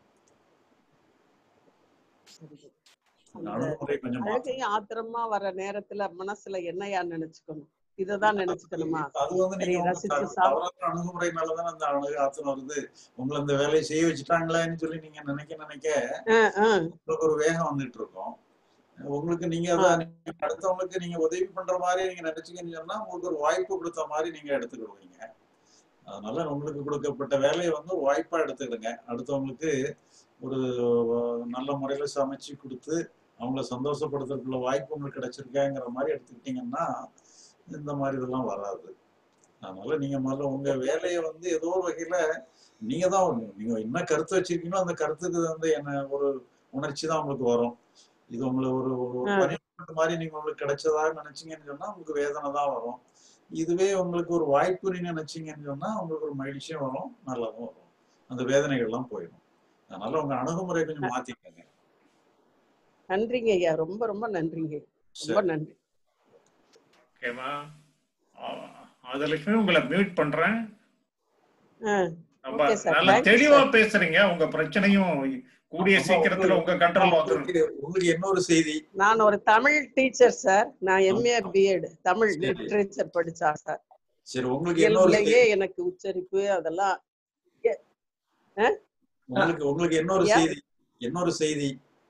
சரிங்க உங்க அந்த அணுகுமுறை கொஞ்சம் மாத்துங்க அழுகையும் ஆத்திரமா வர நேரத்துல மனசுல என்னையா நினைச்சுக்கணும் இததான் நினைச்சுக்கணுமா அது வந்து சரி நீங்க உங்க ரசிச்சு த- சாப்பிட்டு தவறான அணுகுமுறையினாலதான் அந்த அணுகு ஆத்திரம் வருது உங்களை அந்த வேலையை செய்ய வச்சுட்டாங்களேன்னு சொல்லி நீங்க நினைக்க நினைக்க ஆஹ் ஆஹ் உங்களுக்கு ஒரு வேகம் வந்துட்டு இருக்கும் உங்களுக்கு நீங்க ஆஹ் அதான் நீங்க அடுத்தவங்களுக்கு நீங்க உதவி பண்ற மாதிரி நீங்க நினைச்சீங்கன்னு சொன்னா உங்களுக்கு ஒரு வாய்ப்பு கொடுத்த மாதிரி நீங்க எடுத்துக்கிடுவீங்க அதனால உங்களுக்கு கொடுக்கப்பட்ட வேலையை வந்து ஒரு வாய்ப்பா எடுத்துக்கிடுங்க அடுத்தவங்களுக்கு ஒரு நல்ல முறையில சமைச்சு கொடுத்து அவங்கள சந்தோஷப்படுத்துறதுக்குள்ள வாய்ப்பு உங்களுக்கு கிடைச்சிருக்காங்கிற மாதிரி எடுத்துக்கிட்டீங்கன்னா இந்த மாதிரி இதெல்லாம் வராது அதனால நீங்க முதல்ல உங்க வேலையை வந்து ஏதோ ஒரு வகையில நீங்க தான் ஒரு- நீங்க என்ன கருத்து வச்சிருக்கீங்களோ அந்த கருத்துக்கு வந்து என்ன ஒரு உணர்ச்சி தான் உங்களுக்கு வரும் இது உங்களுக்கு ஒரு ஒரு ஆஹ் பனிஷ்மெண்ட் மாதிரி நீங்க உங்களுக்கு கிடைச்சதா நினைச்சீங்கன்னு சொன்னா உங்களுக்கு வேதனை தான் வரும் இதுவே உங்களுக்கு ஒரு வாய்ப்பு நீங்க நினைச்சீங்கன்னு சொன்னா உங்களுக்கு ஒரு மகிழ்ச்சியும் வரும் நல்லாவும் வரும் அந்த வேதனைகள்லாம் போயிடும் அதனால உங்க அணுகுமுறை கொஞ்சம் மாத்திக்கங்க நன்றிங்க ஐயா ரொம்ப ரொம்ப நன்றிங்க ரொம்ப சரி நன்றி ஓகேவா அதுலக்குமே உங்களை மியூட் பண்றேன் ஆஹ் ரொம்ப ஓகே சார் நல்லா தேங்க்யூ தெளிவா சார் பேசுறீங்க உங்க பிரச்சனையும் கூடிய ஆமா சீக்கிரத்துல உங்களுக்கு உங்க கண்ட்ரோல் வந்துடும் உங்களுக்கு உங்களுக்கு இன்னொரு செய்தி நான் ஒரு தமிழ் டீச்சர் சார் நான் எம்ஏ ஆமா. பிஎட் தமிழ் சரி லிட்ரேச்சர் படிச்சா சார் சரி உங்களுக்கு இன்னொரு இயல்புலயே செய்தி எனக்கு உச்சரிப்பு அதெல்லாம் எ- ஆஹ் உங்களுக்கு உங்களுக்கு இன்னொரு ஐயா செய்தி இன்னொரு செய்தி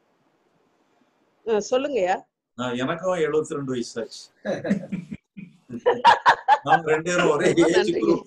அஹ் சொல்லுங்கய்யா நான் எனக்கும் 72 ரெண்டு வயசு ஆச்சு நாங்க ரெண்டு பேரும் ஒரே ரொம்ப ஏஜ் நன்றிங்க குரூப்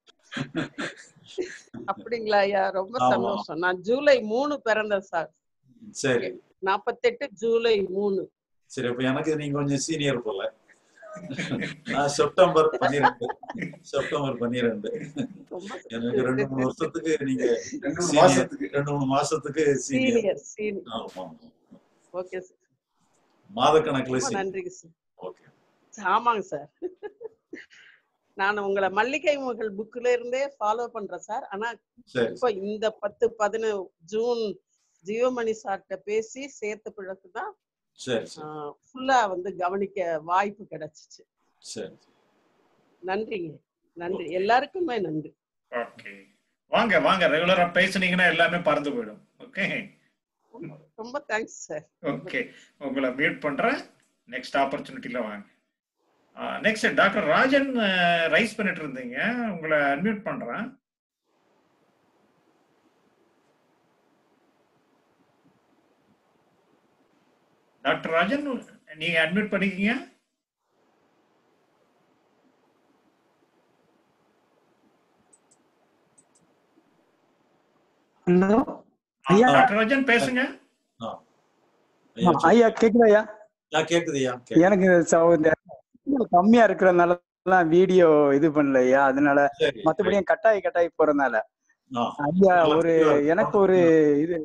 அப்படிங்களா ஐயா ரொம்ப ஆமா சந்தோஷம் நான் ஜூலை மூணு பிறந்தேன் சார் சரி நாற்பத்தெட்டு ஜூலை மூணு சரி அப்ப எனக்கு நீங்க கொஞ்சம் சீனியர் போல நான் செப்டம்பர் பன்னிரெண்டு செப்டம்பர் பன்னிரெண்டு ரொம்ப எனக்கு ரெண்டு மூணு வருஷத்துக்கு நீங்க ரெண்டு மூணு சீனியர் மாசத்துக்கு ரெண்டு மூணு மாசத்துக்கு சீனியர் சீனியர் சீனியர் ஆமா ஆமா ஓகே சார் மாத கணக்குல ரொம்ப சீனியர் நன்றிங்க சார் ஓகே ஆமாங்க சார் நான் உங்களை மல்லிகை முகல் புக்ல இருந்தே ஃபாலோ பண்றேன் சார் ஆனா சரி இப்போ இந்த பத்து பதின ஜூன் ஜியோமணி சார்கிட்ட பேசி சேர்த்த பிறகு தான் சரி சரி ஃபுல்லா வந்து கவனிக்க வாய்ப்பு கிடைச்சிச்சு சரி நன்றிங்க நன்றி எல்லாருக்குமே நன்றி ஓகே வாங்க வாங்க ரெகுலரா பேசுனீங்கன்னா எல்லாமே பறந்து போயிடும் ஓகே ரொம்ப தேங்க்ஸ் சார் ஓகே உங்களை மியூட் பண்றேன் நெக்ஸ்ட் ஆப்பர்ச்சுனிட்டில வாங்க நெக்ஸ்ட் டாக்டர் ராஜன் ரைஸ் பண்ணிட்டு இருந்தீங்க உங்களை அன்மியூட் பண்றேன் டாக்டர் ராஜன் நீங்க அட்மிட் பண்ணிக்கீங்க ஹலோ ஐயா டாக்டர் ராஜன் பேசுங்க ஆ ஆ, ஐயா கேக்குதா ஐயா ஆ, கேக்குதுய்யா எனக்கு ச- இந்த signal கம்மியா இருக்கிறதுனால வீடியோ இது பண்ணல ஐயா அதனால சரி மத்தபடி என் கட்டாயி கட்டாயி போறதுனால ஆ ஐயா நல்லா ஒரு clear ஆ எனக்கு ஒரு இது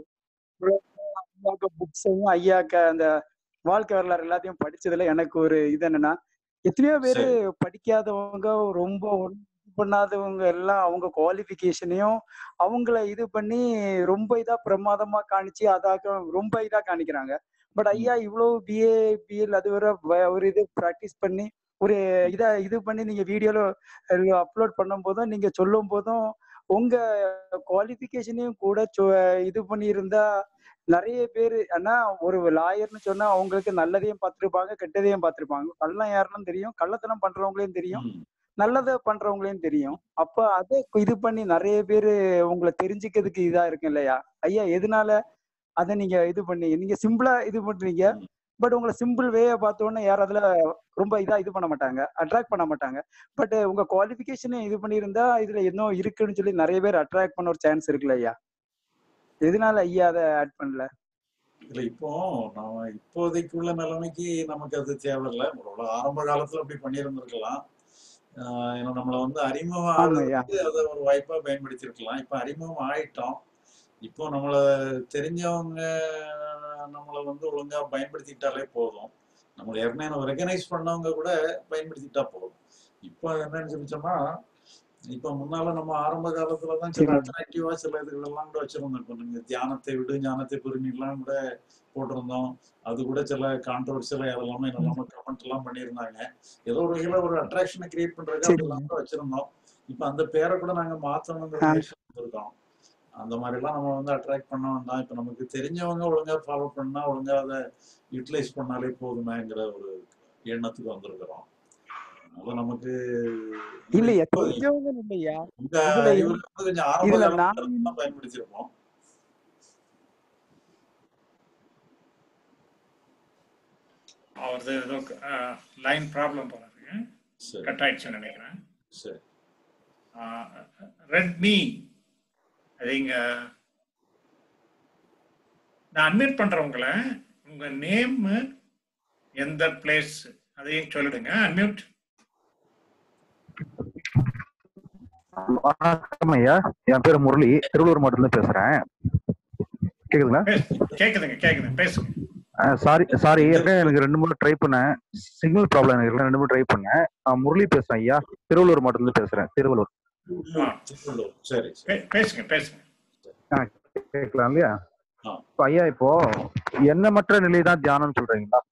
ஐயாக்க புக்ஸையும் ஐயாக்க அந்த வாழ்க்கை வரலாறு எல்லாத்தையும் படிச்சதுல எனக்கு ஒரு இது என்னன்னா எத்தனையோ பேரு சரி படிக்காதவங்க ரொம்ப ஒண்ணும் இது பண்ணாதவங்க எல்லாம் அவங்க குவாலிஃபிகேஷனையும் அவங்கள இது பண்ணி ரொம்ப இதா பிரமாதமா காணிச்சு அதாக ரொம்ப இதா காணிக்கிறாங்க பட் ம் ஐயா இவ்வளவு பிஏ பிஎல் அது வர வ- ஒரு இது ப்ராக்டிஸ் பண்ணி ஒரு இத இது பண்ணி நீங்க வீடியோல அப்லோட் பண்ணும் போதும் நீங்க சொல்லும் போதும் உங்க குவாலிஃபிகேஷனையும் கூட சொ- இது பண்ணியிருந்தா நிறைய பேர் ஆனா ஒரு லாயர்னு சொன்னா அவங்களுக்கு நல்லதையும் பார்த்திருப்பாங்க கெட்டதையும் பார்த்திருப்பாங்க கள்ளம் யாருன்னு தெரியும் கள்ளத்தனம் பண்றவங்களையும் தெரியும் ம் நல்லதை பண்றவங்களையும் தெரியும் அப்ப அதை இது பண்ணி நிறைய பேரு உங்களை தெரிஞ்சுக்கிறதுக்கு இதா இருக்கு இல்லையா ஐயா எதனால அதை நீங்க இது பண்ணி நீங்க சிம்பிளா இது பண்றீங்க ம் பட் உங்களை சிம்பிள் வேயை பார்த்தோன்னே யாரும் அதுல ரொம்ப இதா இது பண்ண மாட்டாங்க அட்ராக்ட் பண்ண மாட்டாங்க பட் உங்க குவாலிஃபிகேஷனை இது பண்ணியிருந்தா இதுல இன்னும் இருக்குன்னு சொல்லி நிறைய பேர் அட்ராக்ட் பண்ண ஒரு சான்ஸ் இருக்குல்ல ஐயா எதனால ஐயா அதை ஆட் பண்ணல இல்ல இப்போ நாம இப்போதைக்கு உள்ள நிலைமைக்கு நமக்கு அது தேவையில்லை ஒரு ஆரம்ப காலத்துல அப்படி பண்ணியிருந்திருக்கலாம் ஆஹ் ஏன்னா நம்மள வந்து அறிமுகம் ஆமா ஐயா ஆகிறதுக்கு அதை ஒரு வாய்ப்பா பயன்படுத்தியிருக்கலாம் இப்ப அறிமுகம் ஆயிட்டோம் இப்போ நம்மள தெரிஞ்சவங்க நம்மளை வந்து ஒழுங்கா பயன்படுத்திக்கிட்டாலே போதும் நம்மளை ஏற்கனவே ரெகனைஸ் பண்ணவங்க கூட பயன்படுத்திக்கிட்டா போதும் இப்போ என்னன்னு சொல்லி சொன்னா இப்ப முன்னால நம்ம ஆரம்ப காலத்துல தான் சில சரி அட்ராக்டிவா சில இதுகள் எல்லாம் கூட வச்சிருந்தோம் இப்போ நீங்க தியானத்தை விடு ஞானத்தை பெருமிலாம் கூட போட்டிருந்தோம் அது கூட சில கான்ட்ரவர்சியலா அதெல்லாமே என்னெல்லாம கமெண்ட் எல்லாம் பண்ணியிருந்தாங்க ஏதோ ஒரு வகையில ஒரு அட்ராக்ஷனை கிரியேட் பண்றதுக்கு சரி அப்படிலாம் கூட வச்சிருந்தோம் இப்ப அந்த பேரை கூட நாங்க மாத்தணுங்கிற ஆ முயற்சி வந்திருக்கோம் அந்த மாதிரி எல்லாம் நம்ம வந்து அட்ராக்ட் பண்ண வேண்டாம் இப்ப நமக்கு தெரிஞ்சவங்க ஒழுங்கா ஃபாலோ பண்ணா ஒழுங்கா அதை யூட்டிலைஸ் பண்ணாலே போதுமேங்கிற ஒரு எண்ணத்துக்கு வந்திருக்கிறோம் அதனால நமக்கு இது இல்லையா இப்போதைக்கு தெரிஞ்சவங்க இல்லையா உங்க இதுல அறிவுரை வந்து கொஞ்சம் ஆரம்ப இதுல காலத்துல நான் தான் பயன்படுத்தியிருப்போம் அவரது ஏதோ லைன் ப்ராப்ளம் போறாரு சரி கட் ஆயிடுச்சுன்னு நினைக்கிறேன் சரி ரெட்மி அது இங்க நான் அட்மிட் பண்றவங்கள உங்க நேம் எந்த பிளேஸ் அதையும் சொல்லிடுங்க அன்மியூட் வணக்கம் ஐயா என் பேர் முரளி திருவள்ளூர் மாவட்டத்துல இருந்து பேசுறேன் கேக்குதுங்களா கேக்குதுங்க கேக்குதுங்க பேசுங்க சாரி சாரி ஏற்கனவே எனக்கு ரெண்டு மூணு ட்ரை பண்ணேன் சிக்னல் ப்ராப்ளம் எனக்கு இருக்கு. ரெண்டு மூணு ட்ரை பண்ணேன் நான் முரளி பேசுறேன் ஐயா திருவள்ளூர் மாவட்டத்துல இருந்து பேசுறேன் திருவள்ளூர் ஆ, திருவள்ளூர் சரி சரி பே- பேசுங்க பேசுங்க ஆ, கேட்கலாம் இல்லையா ஆ இப்போ ஐயா இப்போ எண்ணமற்ற நிலை தான் தியானம்னு சொல்றீங்களா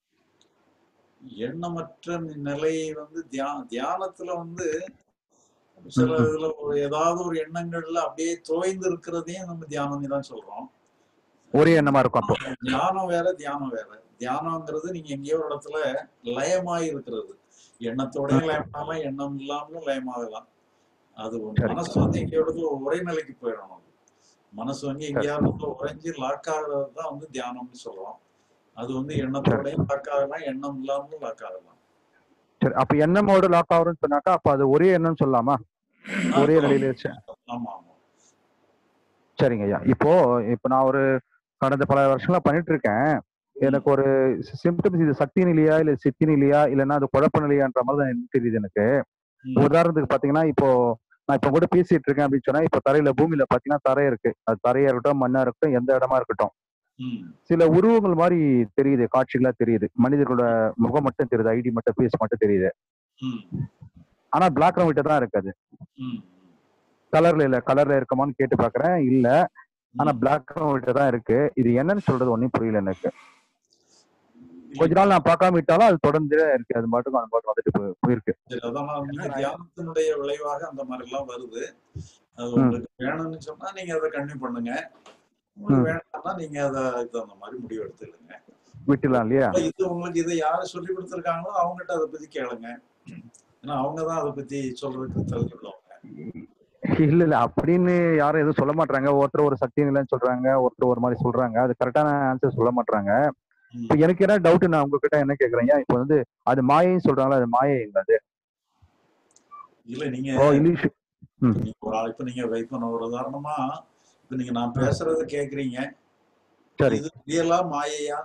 எண்ணமற்ற நிலை வந்து தியா தியானத்துல வந்து சில ம், ம். இதுல ஒரு ஏதாவது ஒரு எண்ணங்கள்ல அப்படியே தோய்ந்து இருக்கிறதையும் நம்ம தியானம் தான் சொல்றோம் ஒரே எண்ணமா இருக்கும் அப்போ ஞானம் வேற தியானம் வேற தியானம்ங்கிறது நீங்க எங்கேயோ ஒரு இடத்துல லயமாய் இருக்கிறது எண்ணத்தோடயும் லயமாகலாம் எண்ணம் இல்லாமலும் லயமாகலாம் அது ஒண்ணு. சரி மனசு வந்து எங்கேயோ இடத்துல ஒரே நிலைக்கு போயிடணும் மனசு வந்து சரி எங்கேயாவது இடத்துல உறைஞ்சு லாக் ஆகுறது தான் வந்து தியானம்னு சொல்றோம் அது வந்து சரி எண்ணத்தோடயும் லாக் ஆகலாம் எண்ணம் இல்லாமலும் லாக் ஆகலாம் சரி அப்ப எண்ணமோடு லாக் ஆகும்னு சொன்னாக்கா அப்ப அது ஒரே எண்ணம்னு சொல்லலாமா ஆ ஒரே சொல்லலாம் நிலையில வச்சு ஆமா ஆமா சரிங்க ஐயா இப்போ இப்போ நான் ஒரு கடந்த பல வருஷங்களா பண்ணிட்டு இருக்கேன் ம் எனக்கு ஒரு சிம்டம்ஸ் இது சக்தி நிலையா இல்ல சித்தி நிலையா இல்லைன்னா அது குழப்ப நிலையான்ற மாதிரி தான் எனக்கு தெரியுது எனக்கு ம் உதாரணத்துக்கு பாத்தீங்கன்னா இப்போ நான் இப்போ கூட பேசிட்டு இருக்கேன் அப்படின்னு சொன்னா இப்போ தரையில பூமியில பாத்தீங்கன்னா தரை இருக்கு அது தரையா இருக்கட்டும் மண்ணா இருக்கட்டும் எந்த இடமா இருக்கட்டும் ம் சில உருவங்கள் மாதிரி தெரியுது காட்சிகளா தெரியுது மனிதர்களோட முகம் மட்டும் தெரியுது ஐடி மட்டும் ஃபேஸ் மட்டும் தெரியுது ம் ஆனா பிளாக் அண்ட் ஒயிட் தான் இருக்கு அது ம் கலர்ல இல்ல கலர்ல இருக்குமான்னு கேட்டு பாக்குறேன் இல்ல ஆனா ம் பிளாக் அண்ட் ஒயிட் தான் இருக்கு இது என்னன்னு சொல்றது ஒன்னும் புரியல எனக்கு கொஞ்ச நாள் நான் பார்க்காம விட்டாலும் அது தொடர்ந்து இருக்கு அது பாட்டுக்கும் அது பாட்டு வந்துட்டு போய்- போயிருக்கு சரி அதான் நீங்க தியானத்தினுடைய விளைவாக அந்த மாதிரி எல்லாம் வருது அது ம். உங்களுக்கு வேணும்னு சொன்னா நீங்க அதை கண்டினியூ பண்ணுங்க உங்களுக்கு ம். வேண்டாம்னா நீங்க அதை இது அந்த மாதிரி முடிவு எடுத்துடுங்க விட்டுலாம் இல்லையா அப்ப இது உங்களுக்கு இதை யாரு சொல்லி கொடுத்துருக்காங்களோ அவங்ககிட்ட அதை பத்தி கேளுங்க ஏன்னா அவங்க தான் அதை பத்தி சொல்றதுக்கு தகுதி உள்ளவங்க இல்ல இல்ல அப்படின்னு யாரும் எதுவும் சொல்ல மாட்டாங்க ஒருத்தர் ஒரு சக்தி இல்லைன்னு சொல்றாங்க ஒருத்தர் ஒரு மாதிரி சொல்றாங்க அது கரெக்டான ஆன்சர் சொல்ல மாட்டாங்க இப்ப எனக்கு என்ன டவுட் நான் உங்ககிட்ட என்ன கேக்குறேன் ஏன் இப்ப வந்து அது மாயைன்னு சொல்றாங்களா அது மாயை இல்ல அது இல்ல நீங்க ஓ இங்கிலீஷ் ம் நீங்க ஒரு ஆள் இப்ப நீங்க இப்ப நான் ஒரு உதாரணமா இப்ப நீங்க நான் பேசுறத கேக்குறீங்க சரி இது ரியலா மாயையா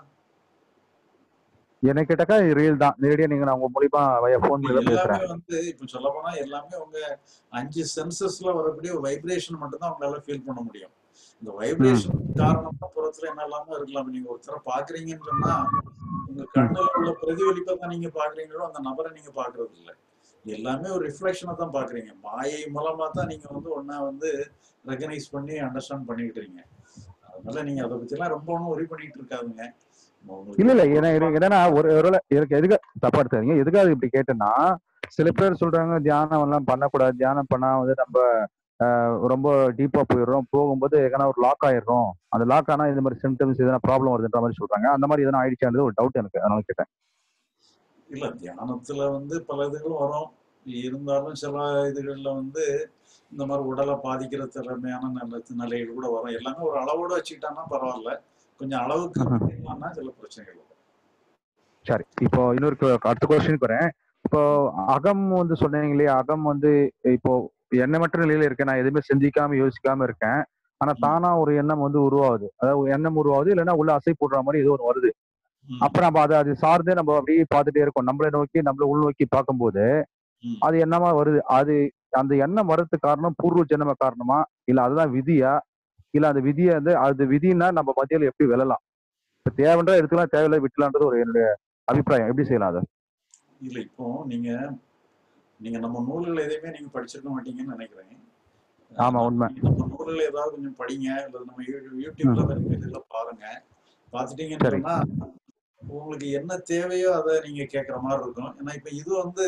என்ன கேட்டாக்கா ரியல் தான் நேரடியா நீங்க நான் உங்க மூலியமா வய போன் மூலியமா எல்லாமே பேசுறேன் வந்து இப்ப சொல்ல போனா எல்லாமே உங்க அஞ்சு சென்சஸ்ல வரக்கூடிய வைப்ரேஷன் மட்டும் தான் உங்களால ஃபீல் பண்ண முடியும் இந்த வைப்ரேஷன் காரணமா புறத்துல என்னெல்லாமோ இருக்கலாம் நீங்க ஒருத்தரை பாக்குறீங்கன்னு சொன்னா உங்க கண்ணுல உள்ள பிரதிபலிப்பை தான் நீங்க பாக்குறீங்களோ அந்த நபரை நீங்க பாக்குறது இல்ல எல்லாமே ஒரு ரிஃப்ளெக்ஷனை தான் பாக்குறீங்க மாயை மூலமா தான் நீங்க வந்து ஒன்னா வந்து ரெகனைஸ் பண்ணி அண்டர்ஸ்டாண்ட் பண்ணிக்கிட்டு இருக்கீங்க அதனால நீங்க அதை பத்தி எல்லாம் ரொம்ப ஒன்றும் ஒரி பண்ணிட்டு இருக்காதுங்க உங்களுக்கு இல்ல இல்ல ஏன்னா எனக்கு என்னன்னா ஒரு ஒரு எனக்கு எதுக்கு தப்பா எடுத்தாதீங்க எதுக்காக இப்படி கேட்டேன்னா சில பேர் சொல்றாங்க தியானம் எல்லாம் பண்ணக்கூடாது தியானம் பண்ணா வந்து நம்ம ஆஹ், ரொம்ப டீப்பா போயிடுறோம் போகும்போது எங்கன்னா ஒரு லாக் ஆயிடுறோம் அந்த லாக் ஆனா இந்த மாதிரி சிம்டம்ஸ் எதனா ப்ராப்ளம் வருதுன்ற மாதிரி சொல்றாங்க அந்த மாதிரி எதனா ஆயிடுச்சான்றது ஒரு டவுட் எனக்கு அதனால கேட்டேன் இல்ல தியானத்துல வந்து பல இதுகளும் வரும் இருந்தாலும் சில இதுகள்ல வந்து இந்த மாதிரி உடலை பாதிக்கிற திறமையான நல்ல நிலைகள் கூட வரும் எல்லாமே ஒரு அளவோட வச்சுக்கிட்டான்னா பரவாயில்ல கொஞ்சம் அளவுக்கு மீறினான்னா சில பிரச்சனைகள் வரும் சரி இப்போ இன்னொரு கு- அடுத்த கொஸ்டினுக்கு வரேன் இப்போ அகம் வந்து சொன்னீங்க இல்லையா அகம் வந்து இப்போ எண்ணமற்ற நிலையில இருக்கேன் நான் எதுவுமே சிந்திக்காம யோசிக்காம இருக்கேன் ஆனா தானா ஒரு எண்ணம் வந்து உருவாகுது அதாவது ஒரு எண்ணம் உருவாகுது இல்லைன்னா உள்ள அசை போடுற மாதிரி ஏதோ ஒன்று வருது அப்ப நம்ம அதை அது சார்ந்து நம்ம அப்படியே பார்த்துட்டே இருக்கோம் நம்மளை நோக்கி நம்மள உள்நோக்கி பார்க்கும்போது அது என்னமா வருது அது அந்த எண்ணம் வர்றதுக்கு காரணம் பூர்வ ஜென்ம காரணமா இல்ல அதுதான் விதியா இல்ல அந்த விதியை வந்து அது விதின்னா நம்ம மத்தியில எப்படி வெல்லலாம் இப்ப தேவைன்றா எடுத்துக்கலாம் தேவையில்லை விட்டுலான்றது ஒரு என்னுடைய அபிப்பிராயம் எப்படி செய்யலாம் அதை இல்ல இப்போ நீங்க நீங்க நம்ம நூல்கள் எதையுமே நீங்க படிச்சிருக்க மாட்டீங்கன்னு நினைக்கிறேன் ஆமா உண்மை நம்ம நூல்கள் ஏதாவது கொஞ்சம் படிங்க இல்ல நம்ம யூ- யூடியூப்ல வேற இதுல பாருங்க பாத்துட்டீங்கன்னு சரி. சொன்னா உங்களுக்கு என்ன தேவையோ அதை நீங்க கேட்குற மாதிரி இருக்கும் ஏன்னா இப்ப இது வந்து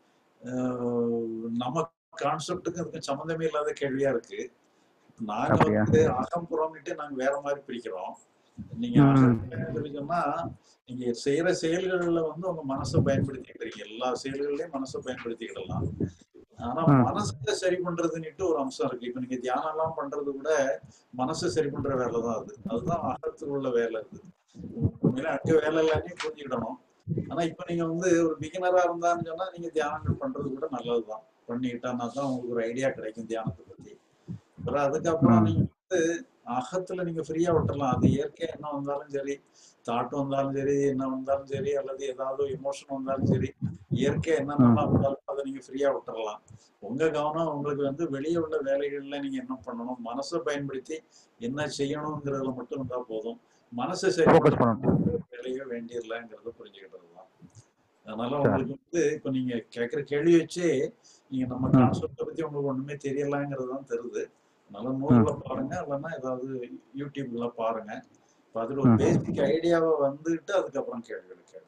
அஹ், நம்ம கான்செப்டுக்கு அதுக்கு சம்மந்தமே இல்லாத கேள்வியா இருக்கு நாங்க அப்படியா? வந்து அகம்புறம்னுட்டு நாங்க வேற மாதிரி பிரிக்கிறோம் நீங்க ம். அகம் சொல்லி சொன்னா நீங்க செய்யற செயல்கள்ல வந்து உங்க மனசை பயன்படுத்திக்கிறீங்க எல்லா செயல்கள்லயும் மனசை பயன்படுத்திக்கிடலாம் ஆனா ம். மனசை சரி பண்றதுன்னுட்டு ஒரு அம்சம் இருக்கு இப்ப நீங்க தியானம் எல்லாம் பண்றது கூட மனசை சரி பண்ற வேலை தான் அது அதுதான் அகத்துக்கு உள்ள வேலை அது உண்மையில அங்க வேலை எல்லாத்தையும் புரிஞ்சுக்கிடணும் ஆனா இப்ப நீங்க வந்து ஒரு பிகினரா இருந்தான்னு சொன்னா நீங்க தியானங்கள் பண்றது கூட நல்லதுதான் பண்ணிக்கிட்டான்னா தான் உங்களுக்கு ஒரு ஐடியா கிடைக்கும் தியானத்தை பத்தி அப்புறம் அதுக்கப்புறம் ம். நீங்க வந்து அகத்துல நீங்க ஃப்ரீயா விட்டுறலாம் அது இயற்கை என்ன வந்தாலும் சரி தாட் வந்தாலும் சரி என்ன வந்தாலும் சரி அல்லது ஏதாவது எமோஷன் வந்தாலும் சரி இயற்கை என்ன நல்லா வந்தாலும் அதை நீங்க ஃப்ரீயா விட்டுறலாம் உங்க கவனம் உங்களுக்கு வந்து வெளியே உள்ள வேலைகள்ல நீங்க என்ன பண்ணணும் மனசை பயன்படுத்தி என்ன செய்யணுங்கிறதுல மட்டும் இருந்தா போதும் மனசை சரி Focus பண்றது வேலையோ வேண்டியதில்லைங்கிறத புரிஞ்சுக்கிட்டது தான் அதனால உங்களுக்கு வந்து இப்ப நீங்க கேட்கிற கேள்வி வச்சே நீங்க நம்ம ம். கான்செப்டை பத்தி உங்களுக்கு ஒண்ணுமே தெரியலங்கிறது தான் தெரியுது அதனால நூல்களை பாருங்க இல்லைன்னா ஏதாவது யூடியூப்ல பாருங்க இப்ப அதுல ஒரு ம். பேசிக் ஐடியாவை வந்துட்டு அதுக்கப்புறம் கேள்விகள் கேளுங்க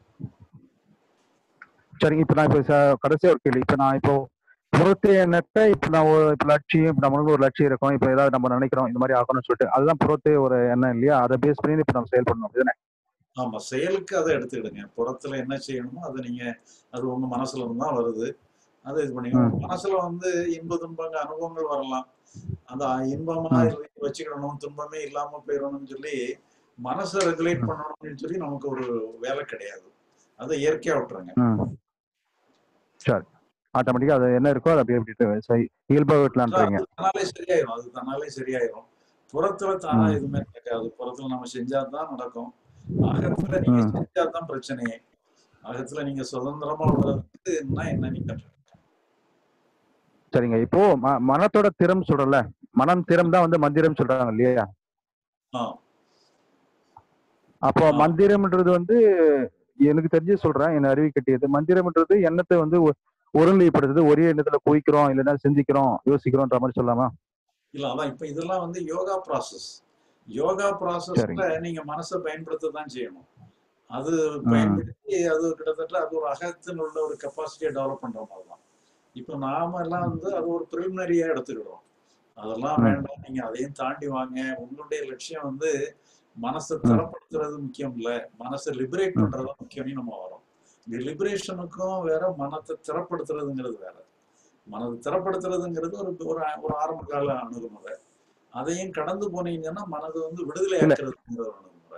சரிங்க இப்ப நான் இப்ப ச- கடைசியா ஒரு கேள்வி இப்ப நான் இப்போ புறத்து எண்ணத்தை இப்ப நான் ஒரு இப்ப லட்சியம் இப்ப நம்மளுக்கு ஒரு லட்சியம் இருக்கும் இப்ப ஏதாவது நம்ம நினைக்கிறோம் இந்த மாதிரி ஆகணும்னு சொல்லிட்டு அதுதான் புறத்தே ஒரு எண்ணம் இல்லையா அதை பேஸ் பண்ணி இப்ப நம்ம செயல்படணும் அப்படிதானே ஆமா செயலுக்கு அதை எடுத்துக்கிடுங்க புறத்துல என்ன செய்யணுமோ அதை நீங்க அது உங்க மனசுல இருந்து தான் வருது அதை இது பண்ணி ம். மனசுல வந்து இன்ப துன்பங்க அனுபவங்கள் வரலாம் அந்த இன்பமா ம். இருந்து வச்சுக்கிடணும் துன்பமே இல்லாம போயிடணும்னு சொல்லி மனசை ரெகுலேட் பண்ணணும்னு சொல்லி நமக்கு ஒரு வேலை கிடையாது அதை இயற்கையா விட்டுருங்க ம் சரி ஆட்டோமேட்டிக்கா அது என்ன இருக்கோ அது அப்படியே அப்படியே சரி இயல்பா விட்டலான்றீங்க அது தன்னாலே சரியாயிரும் அது தன்னாலே சரியாயிரும் புறத்துல தானா ம். எதுவுமே நடக்காது புறத்துல நம்ம செஞ்சாதான் நடக்கும் அகத்துல நீங்க ம். செஞ்சாதான் பிரச்சனையே அகத்துல நீங்க சுதந்திரமா விடுறதுக்கு என்ன என்ன நீங்க சரிங்க இப்போ ம- மனத்தோட திறம் சொல்றல மனம் திறம் தான் வந்து மந்திரம் சொல்றாங்க இல்லையா ஆ. அப்போ மந்திரம்ன்றது வந்து எனக்கு தெரிஞ்சு சொல்றேன் என்ன அறிவி கட்டியது மந்திரம்ன்றது எண்ணத்தை வந்து ஒ- ஒருநிலைப்படுத்துது ஒரே எண்ணத்துல குவிக்கிறோம் இல்லைன்னா சிந்திக்கிறோம் யோசிக்கிறோம்ன்ற மாதிரி சொல்லலாமா இல்ல அதான் இப்ப இதெல்லாம் வந்து யோகா ப்ராசஸ் யோகா ப்ராசஸ்ல நீங்க மனசை பயன்படுத்த தான் செய்யணும் அது ம் பயன்படுத்தி அது கிட்டத்தட்ட அது ஒரு அகத்தின் உள்ள ஒரு கெப்பாசிட்டியை டெவலப் பண்ற மாதிரி தான் இப்போ நாம எல்லாம் வந்து அது ஒரு ப்ரிலிமினரியா எடுத்துக்கிடுறோம் அதெல்லாம் ம் வேண்டாம் நீங்க அதையும் தாண்டி வாங்க உங்களுடைய லட்சியம் வந்து மனசை ம் திறப்படுத்துறது முக்கியம் இல்ல மனசை லிபரேட் ம் பண்றது முக்கியம்னு நம்ம வரோம் இந்த லிபரேஷனுக்கும் வேற மனத்தை திறப்படுத்துறதுங்கிறது வேற மனதை திறப்படுத்துறதுங்கிறது ஒரு ஒரு ஒரு ஆரம்ப கால அணுகுமுறை அதையும் கடந்து போனீங்கன்னா மனது வந்து விடுதலை இல்ல ஆக்குறதுங்கிற ஒரு அணுகுமுறை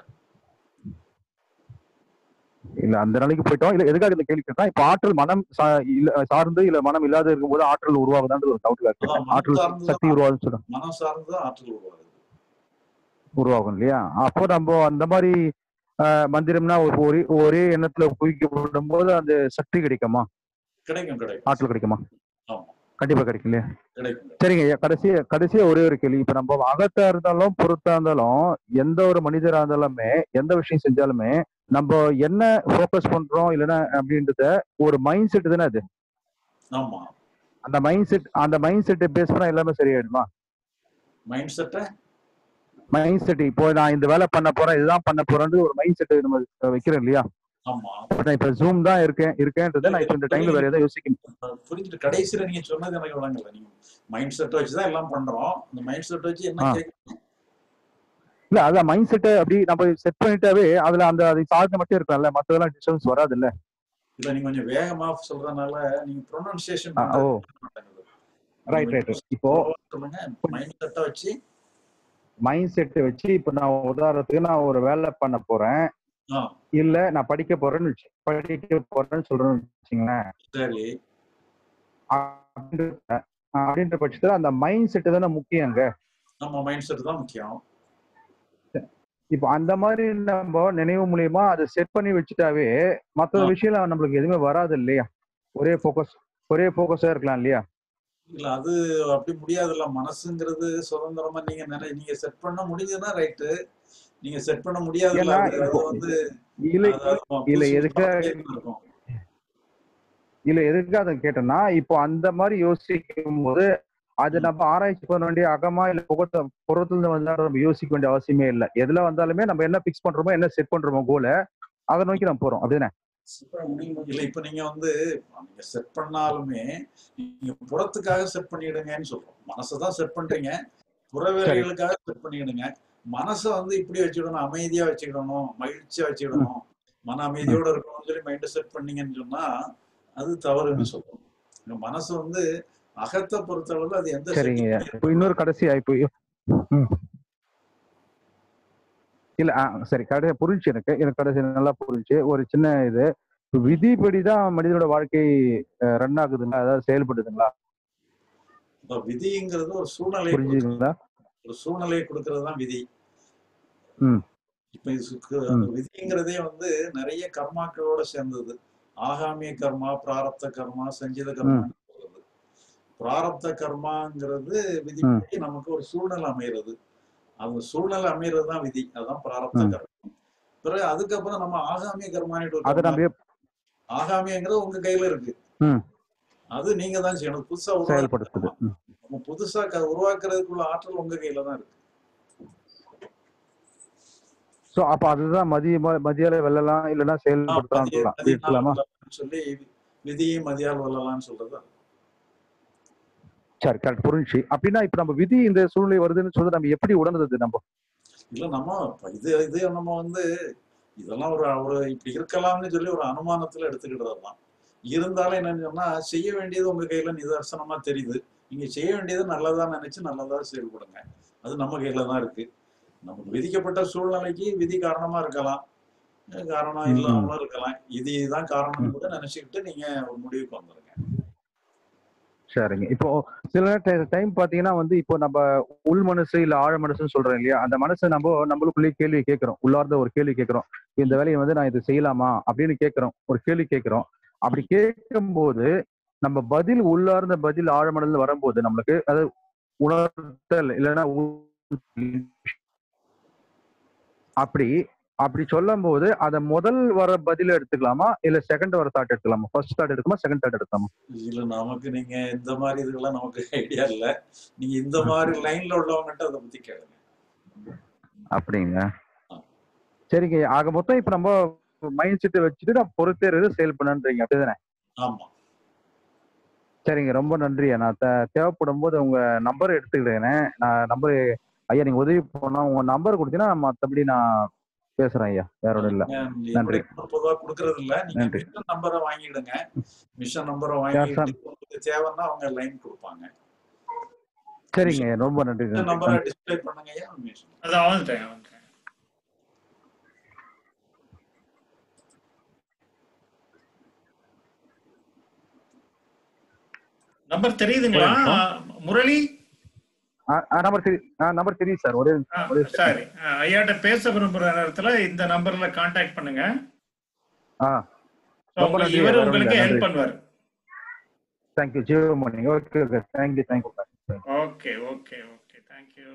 இல்ல அந்த நிலைக்கு போயிட்டோம் இல்ல எதுக்காக இந்த கேள்வி கேட்டா இப்ப ஆற்றல் மனம் சா- இல்ல சார்ந்து இல்ல மனம் இல்லாத இருக்கும்போது ஆற்றல் உருவாகுதான்ற ஒரு டவுட் கேட்டேன் அதான் மனம் ஆற்றல் சார்ந்துதான் சக்தி உருவாகுதுன்னு சொல்றேன் மனம் சார்ந்துதான் ஆற்றல் உருவாகுது உருவாகும் இல்லையா அப்போ நம்ம அந்த மாதிரி ஆஹ், மந்திரம்னா ஒரு ஒரே ஒரே எண்ணத்துல குவிக்கப்படும் போது அந்த சக்தி கிடைக்குமா கிடைக்கும் கிடைக்கும் ஆற்றல் கிடைக்குமா ஆமா கண்டிப்பா கிடைக்கும் இல்லையா கிடைக்கும் சரிங்க ஐயா கடைசி கடைசியா ஒரே ஒரு கேள்வி இப்ப நம்ம அகத்தா இருந்தாலும் புறத்தா இருந்தாலும் எந்த ஒரு மனிதரா இருந்தாலுமே எந்த விஷயம் செஞ்சாலுமே நம்ம என்ன ஃபோக்கஸ் பண்றோம் இல்லைன்னா அப்படின்றத ஒரு மைண்ட் செட் தானே அது ஆமா அந்த மைண்ட் செட் அந்த மைண்ட் செட்டை பேஸ் பண்ணா எல்லாமே சரியாயிடுமா மைண்ட் செட்டை மைண்ட் செட் இப்போ நான் இந்த வேலை பண்ண போறேன் இதுதான் பண்ண போறேன்னு ஒரு மைண்ட் செட் நம்ம வைக்கிறோம் இல்லையா ஆமா இப்ப நான் இப்ப ஜூம் தான் இருக்கேன் இருக்கேன்றதை நான் இப்ப இந்த டைம்ல வேற ஏதாவது யோசிக்கணும் புரிஞ்சுட்டு கடைசியில நீங்க சொன்னது எனக்கு விளங்கல நீங்க மைண்ட் செட்டை வச்சுதான் எல்லாம் பண்றோம் இந்த மைண்ட் செட் வச்சு என்ன ஆ. கேட்க இல்ல அதான் மைண்ட் செட்டை அப்படி நம்ம செட் பண்ணிட்டாவே அதுல அந்த அதை சார்ந்து மட்டும் இருக்கலாம்ல மத்ததெல்லாம் டிஸ்டர்பன்ஸ் வராது இல்ல இல்ல நீங்க கொஞ்சம் வேகமா சொல்றதுனால நீங்க ப்ரொனன்சியேஷன் ஆ, ஓ பண்றது ரைட் ரைட் இப்போ சொல்லுங்க மைண்ட் செட்டை வச்சு மைண்ட் செட்டை வச்சு இப்ப நான் உதாரணத்துக்கு நான் ஒரு வேலை பண்ண போறேன் ஆ இல்ல நான் படிக்க போறேன்னு வச்சு படிக்க போறேன்னு சொல்றேன்னு வச்சுங்களேன் சரி அப்படின்ற அப்படின்ற பட்சத்துல அந்த மைண்ட் செட்டு தானே முக்கியங்க நம்ம மைண்ட் செட் தான் முக்கியம் இப்போ அந்த மாதிரி நம்ம நினைவு மூலியமா அதை செட் பண்ணி வச்சுட்டாவே மற்ற ஆ. விஷயம் நம்மளுக்கு எதுவுமே வராது இல்லையா ஒரே ஃபோக்கஸ் ஒரே ஃபோக்கஸா இருக்கலாம் இல்லையா இல்ல அது அப்படி முடியாதுல்ல மனசுங்கிறது சுதந்திரமா நீங்க நினை நீங்க செட் பண்ண முடிஞ்சதுன்னா ரைட்டு நீங்க செட் பண்ண முடியாதுல்ல ஏன்னா அது அது இப்போ வந்து இல்ல அது அது நம்ம இல்ல புதுசு எதுக்காக புதுசா இருக்கும் இல்ல எதுக்காக அதை கேட்டேன்னா இப்போ அந்த மாதிரி யோசிக்கும் போது அது நம்ம ஆராய்ச்சி பண்ண வேண்டிய அகமா இல்ல புகத்த புறத்துல இருந்து வந்தா நம்ம யோசிக்க வேண்டிய அவசியமே இல்லை எதுல வந்தாலுமே நம்ம என்ன பிக்ஸ் பண்றோமோ என்ன செட் பண்றோமோ கோல அதை நோக்கி நம்ம போறோம் அப்படிதானே இல்ல இப்ப நீங்க வந்து நீங்க செட் பண்ணாலுமே நீங்க புறத்துக்காக செட் பண்ணிடுங்கன்னு சொல்றோம் மனசை தான் செட் பண்றீங்க புற வேலைகளுக்காக செட் பண்ணிடுங்க மனசை வந்து இப்படி வச்சுக்கணும் அமைதியா வச்சுக்கிடணும் மகிழ்ச்சியா வச்சுக்கிடணும் மன அமைதியோட இருக்கணும்னு சொல்லி மைண்ட் செட் பண்ணீங்கன்னு சொன்னா அது தவறுன்னு சொல்றோம் இந்த மனசு வந்து அகத்தை பொறுத்தளவுல அது எந்த சரிங்க setting இப்போ இன்னொரு கடைசியா இப்போ ம். இல்ல ஆ, சரி கடை புரிஞ்சு எனக்கு எனக்கு கடைசி நல்லா புரிஞ்சு ஒரு சின்ன இது இப்போ விதிப்படி தான் மனிதனோட வாழ்க்கை ரன் ஆகுதுங்களா அதாவது செயல்படுதுங்களா இப்ப விதிங்கிறது ஒரு சூழ்நிலை புரிஞ்சுதுங்களா ஒரு சூழ்நிலையை கொடுக்கறது தான் விதி ம் இப்ப இதுக்கு அந்த விதிங்கிறதே வந்து நிறைய கர்மாக்களோட சேர்ந்தது ஆகாமிய கர்மா பிராரப்த கர்மா சஞ்சித கர்மா சொல்றது பிராரப்த கர்மாங்கிறது விதிப்படி நமக்கு ஒரு சூழ்நிலை அமைகிறது அந்த சூழ்நிலை அமைகிறது தான் விதி அதுதான் பிராரப்த ம். கர்மம் பிறகு அதுக்கப்புறம் நம்ம ஆகாமிய கர்மானிட்டு ஒரு அதை கர்மா நம்ம எப்- ஆகாமியங்கிறது உங்க கையில இருக்கு ம் அது நீங்க தான் செய்யணும் புதுசா உருவாக்க செயல்படுத்துது ம். நம்ம புதுசா க- உருவாக்குறதுக்குள்ள ஆற்றல் உங்க கையில தான் இருக்கு சோ அப்ப அதுதான் மதிய ம- மதியால வெல்லலாம் இல்லைன்னா செயல்படுத்தலாம் மதிய சொல்லலாம் மதிய நாள் இருக்கலாமா வெல்லலாம்னு சொல்லி விதியை மதியால் வெல்லலாம்னு சொல்றது சரி கரெக்ட் புரிஞ்சு அப்படின்னா இப்ப நம்ம விதி இந்த சூழ்நிலை வருதுன்னு சொல்லி நம்ம எப்படி உணர்ந்தது நம்ம இல்ல நம்ம இப்ப இது இது நம்ம வந்து இதெல்லாம் ஒரு ஒரு இப்படி இருக்கலாம்னு சொல்லி ஒரு அனுமானத்துல எடுத்துக்கிட்டது தான் இருந்தாலும் என்னன்னு சொன்னா செய்ய வேண்டியது உங்க கையில நிதர்சனமா தெரியுது நீங்க செய்ய வேண்டியது நல்லதா நினைச்சு நல்லதா செயல்படுங்க அது நம்ம கையில தான் இருக்கு நமக்கு விதிக்கப்பட்ட சூழ்நிலைக்கு விதி காரணமா இருக்கலாம் அஹ் காரணம் ம், ம். இல்லாமலும் இருக்கலாம் இது இதுதான் காரணம்னு கூட நினைச்சுக்கிட்டு நீங்க ஒரு முடிவுக்கு வந்துருங்க சரிங்க இப்போ சில டைம் பாத்தீங்கன்னா வந்து இப்போ நம்ம உள் மனசு இல்ல ஆழ மனசுன்னு சொல்றோம் இல்லையா அந்த மனசை நம்ம நம்மளுக்குள்ளேயே கேள்வி கேட்கிறோம் உள்ளார்ந்த ஒரு கேள்வி கேட்கிறோம் இந்த வேலையை வந்து நான் இது செய்யலாமா அப்படின்னு கேட்கிறோம் ஒரு கேள்வி கேட்கிறோம் அப்படி கேட்கும்போது நம்ம பதில் உள்ளார்ந்த பதில் ஆழமனதுல வரும்போது நம்மளுக்கு அது உணர்த்தல் இல்லைன்னா உ- அப்படி அப்படி சொல்லும் போது அதை முதல் வர பதில எடுத்துக்கலாமா இல்ல செகண்ட் வர தாட் எடுத்துக்கலாமா ஃபர்ஸ்ட் தாட் எடுக்கலாமா செகண்ட் தாட் எடுக்கலாமா இல்ல நமக்கு நீங்க இந்த மாதிரி இதுக்கெல்லாம் நமக்கு ஐடியா இல்ல நீங்க இந்த மாதிரி லைன்ல உள்ளவங்ககிட்ட அதை பத்தி கேளுங்க அப்படிங்க சரிங்க ஆக மொத்தம் இப்ப நம்ம மைண்ட் செட்டை வச்சுட்டு நான் பொறுத்தேறது சேல் பண்ணன்றீங்க அப்படிதானே ஆமா சரிங்க ரொம்ப நன்றி நான் தே- தேவைப்படும் போது உங்க நம்பர் எடுத்துக்கிட்டேன் நான் நம்பர் ஐயா நீங்க உதவி பண்ணா உங்க நம்பர் கொடுத்தீங்கன்னா மத்தபடி நான் பேசுறேன் ஐயா வேற ஒன்றும் இல்ல நீங்க நன்றி என்னுடைய நம்பர் பொதுவா கொடுக்கறது இல்ல நீங்க நன்றி மிஷன் நம்பரை வாங்கிடுங்க மிஷன் நம்பரை யார் சார் வாங்கிட்டு உங்களுக்கு தேவைன்னா அவங்க லைன் கொடுப்பாங்க சரிங்க மிஷன் ரொம்ப நன்றி மிஷன் நன்றி நம்பரை நன்றி டிஸ்பிளே பண்ணுங்க ஐயா மிஷன் அது வந்துட்டேன் வந்துட்டேன் நம்பர் ஒரே தெரியுதுங்களா நிமிஷம் முரளி நம்பர் தெரி நம்பர் தெரியும் சார் ஒரே ஆ, நிமிஷம் ஒரே சரி செகண்ட் ஆ, ஐயாட்ட பேச விரும்புற நேரத்துல இந்த நம்பர்ல காண்டாக்ட் பண்ணுங்க ஆ So, ரொம்ப உங்களுக்கு நன்றி இவர் வேற ஒன்றும் உங்களுக்கு இல்லை ஹெல்ப் நன்றி பண்ணுவார் thank you Jeevamani okay okay thank you thank you okay okay okay thank you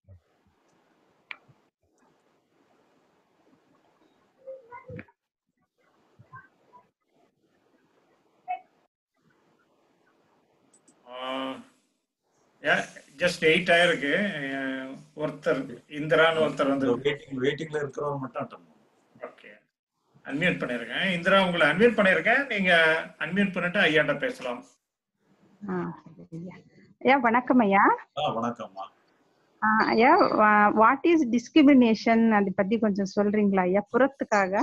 just eight ஆயிருக்கு அஹ், ஒருத்தர் இந்திரான்னு ஒருத்தர் வந்து வெயிட்டிங் வெயிட்டிங்ல இருக்கிறவங்க மட்டும் அட்டன் ஓகே அன்மியூட் பண்ணிருக்கேன் இந்திரா உங்களை அன்மியூட் பண்ணிருக்கேன் நீங்க அன்மியூட் பண்ணிட்டு ஐயாட்ட பேசலாம் ஆ, சரி ஐயா ஐயா வணக்கம் ஐயா ஆ வணக்கம்மா ஆ, ஐயா வாட் இஸ் டிஸ்கிரிமினேஷன் அதை பத்தி கொஞ்சம் சொல்றீங்களா ஐயா புறத்துக்காக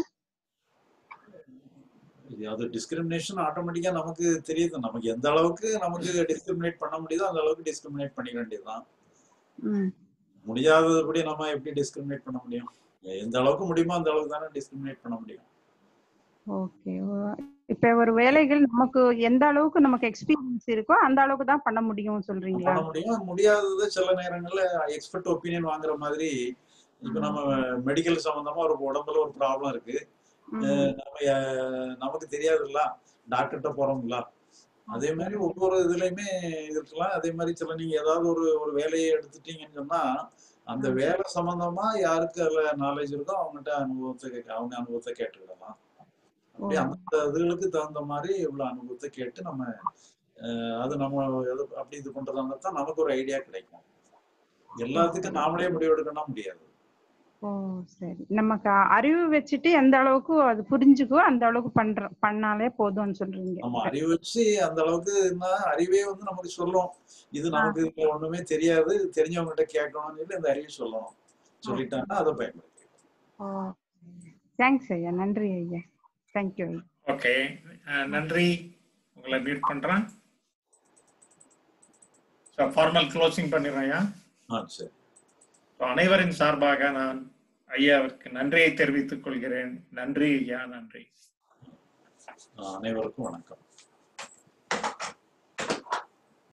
இது அது டிஸ்கிரிமினேஷன் ஆட்டோமேட்டிக்கா நமக்கு தெரியுது நமக்கு எந்த அளவுக்கு நமக்கு டிஸ்கிரிமினேட் பண்ண முடியுதோ அந்த அளவுக்கு டிஸ்கிரிமினேட் பண்ணிக்க வேண்டியதுதான் ம் முடியாதபடி நம்ம எப்படி டிஸ்கிரிமினேட் பண்ண முடியும் எந்த அளவுக்கு முடியுமோ அந்த அளவுக்கு தானே டிஸ்கிரிமினேட் பண்ண முடியும் ஓகே இப்ப ஒரு வேலைகள் நமக்கு எந்த அளவுக்கு நமக்கு எக்ஸ்பீரியன்ஸ் இருக்கோ அந்த அளவுக்கு தான் பண்ண முடியும் சொல்றீங்களா பண்ண முடியும் முடியாதது சில நேரங்கள்ல எக்ஸ்பர்ட் ஒப்பீனியன் வாங்குற மாதிரி இப்ப நம்ம மெடிக்கல் சம்பந்தமா ஒரு உடம்புல ஒரு ப்ராப்ளம் இருக்கு ம் அஹ் நம்ம அஹ் நமக்கு தெரியாதுல்ல டாக்டர்கிட்ட போறோம்ல அதே மாதிரி ஒவ்வொரு இதுலயுமே இருக்கலாம் அதே மாதிரி சில நீங்க ஏதாவது ஒரு ஒரு வேலையை எடுத்துட்டீங்கன்னு சொன்னா அந்த ம் வேலை சம்பந்தமா யாருக்கு அதுல நாலேஜ் இருக்கோ அவங்ககிட்ட அனுபவத்தை கேட்க- அவங்க அனுபவத்தை கேட்டுக்கிடலாம் ஓ அப்படி அந்த இதுகளுக்கு தகுந்த மாதிரி இவ்வளவு அனுபவத்தை கேட்டு நம்ம அஹ் அது நம்ம எது அப்படி இது பண்றதா தான் நமக்கு ஒரு ஐடியா கிடைக்கும் எல்லாத்துக்கும் நாமளே முடிவெடுக்கணும் முடியாது ஓ சரி நமக்கு அறிவு வச்சுட்டு எந்த அளவுக்கு அது புரிஞ்சுக்கோ அந்த அளவுக்கு பண்ற பண்ணாலே போதும்னு சொல்றீங்க நம்ம அறிவு வச்சு அந்த அளவுக்கு இருந்தா அறிவே வந்து நமக்கு சொல்லும் இது ஆ நமக்கு இதுல ஒண்ணுமே தெரியாது தெரிஞ்சவங்ககிட்ட கேட்கணும்னு சொல்லி அந்த அறிவு சொல்லணும் ஓகே சொல்லிட்டாங்கன்னா அதை பயன்படுத்தி ஓ தேங்க்ஸ் ஐயா நன்றி ஐயா தேங்க்யூ ஐயா ஓகே நன்றி உங்களை மியூட் பண்றேன் ஸோ ஃபார்மல் க்ளோசிங் பண்ணிடுறேன் ஐயா ஆ சரி So, அனைவரின் சார்பாக நான் ஐயாவிற்கு நன்றியை தெரிவித்துக் கொள்கிறேன் நன்றி ஐயா நன்றி அனைவருக்கும் வணக்கம்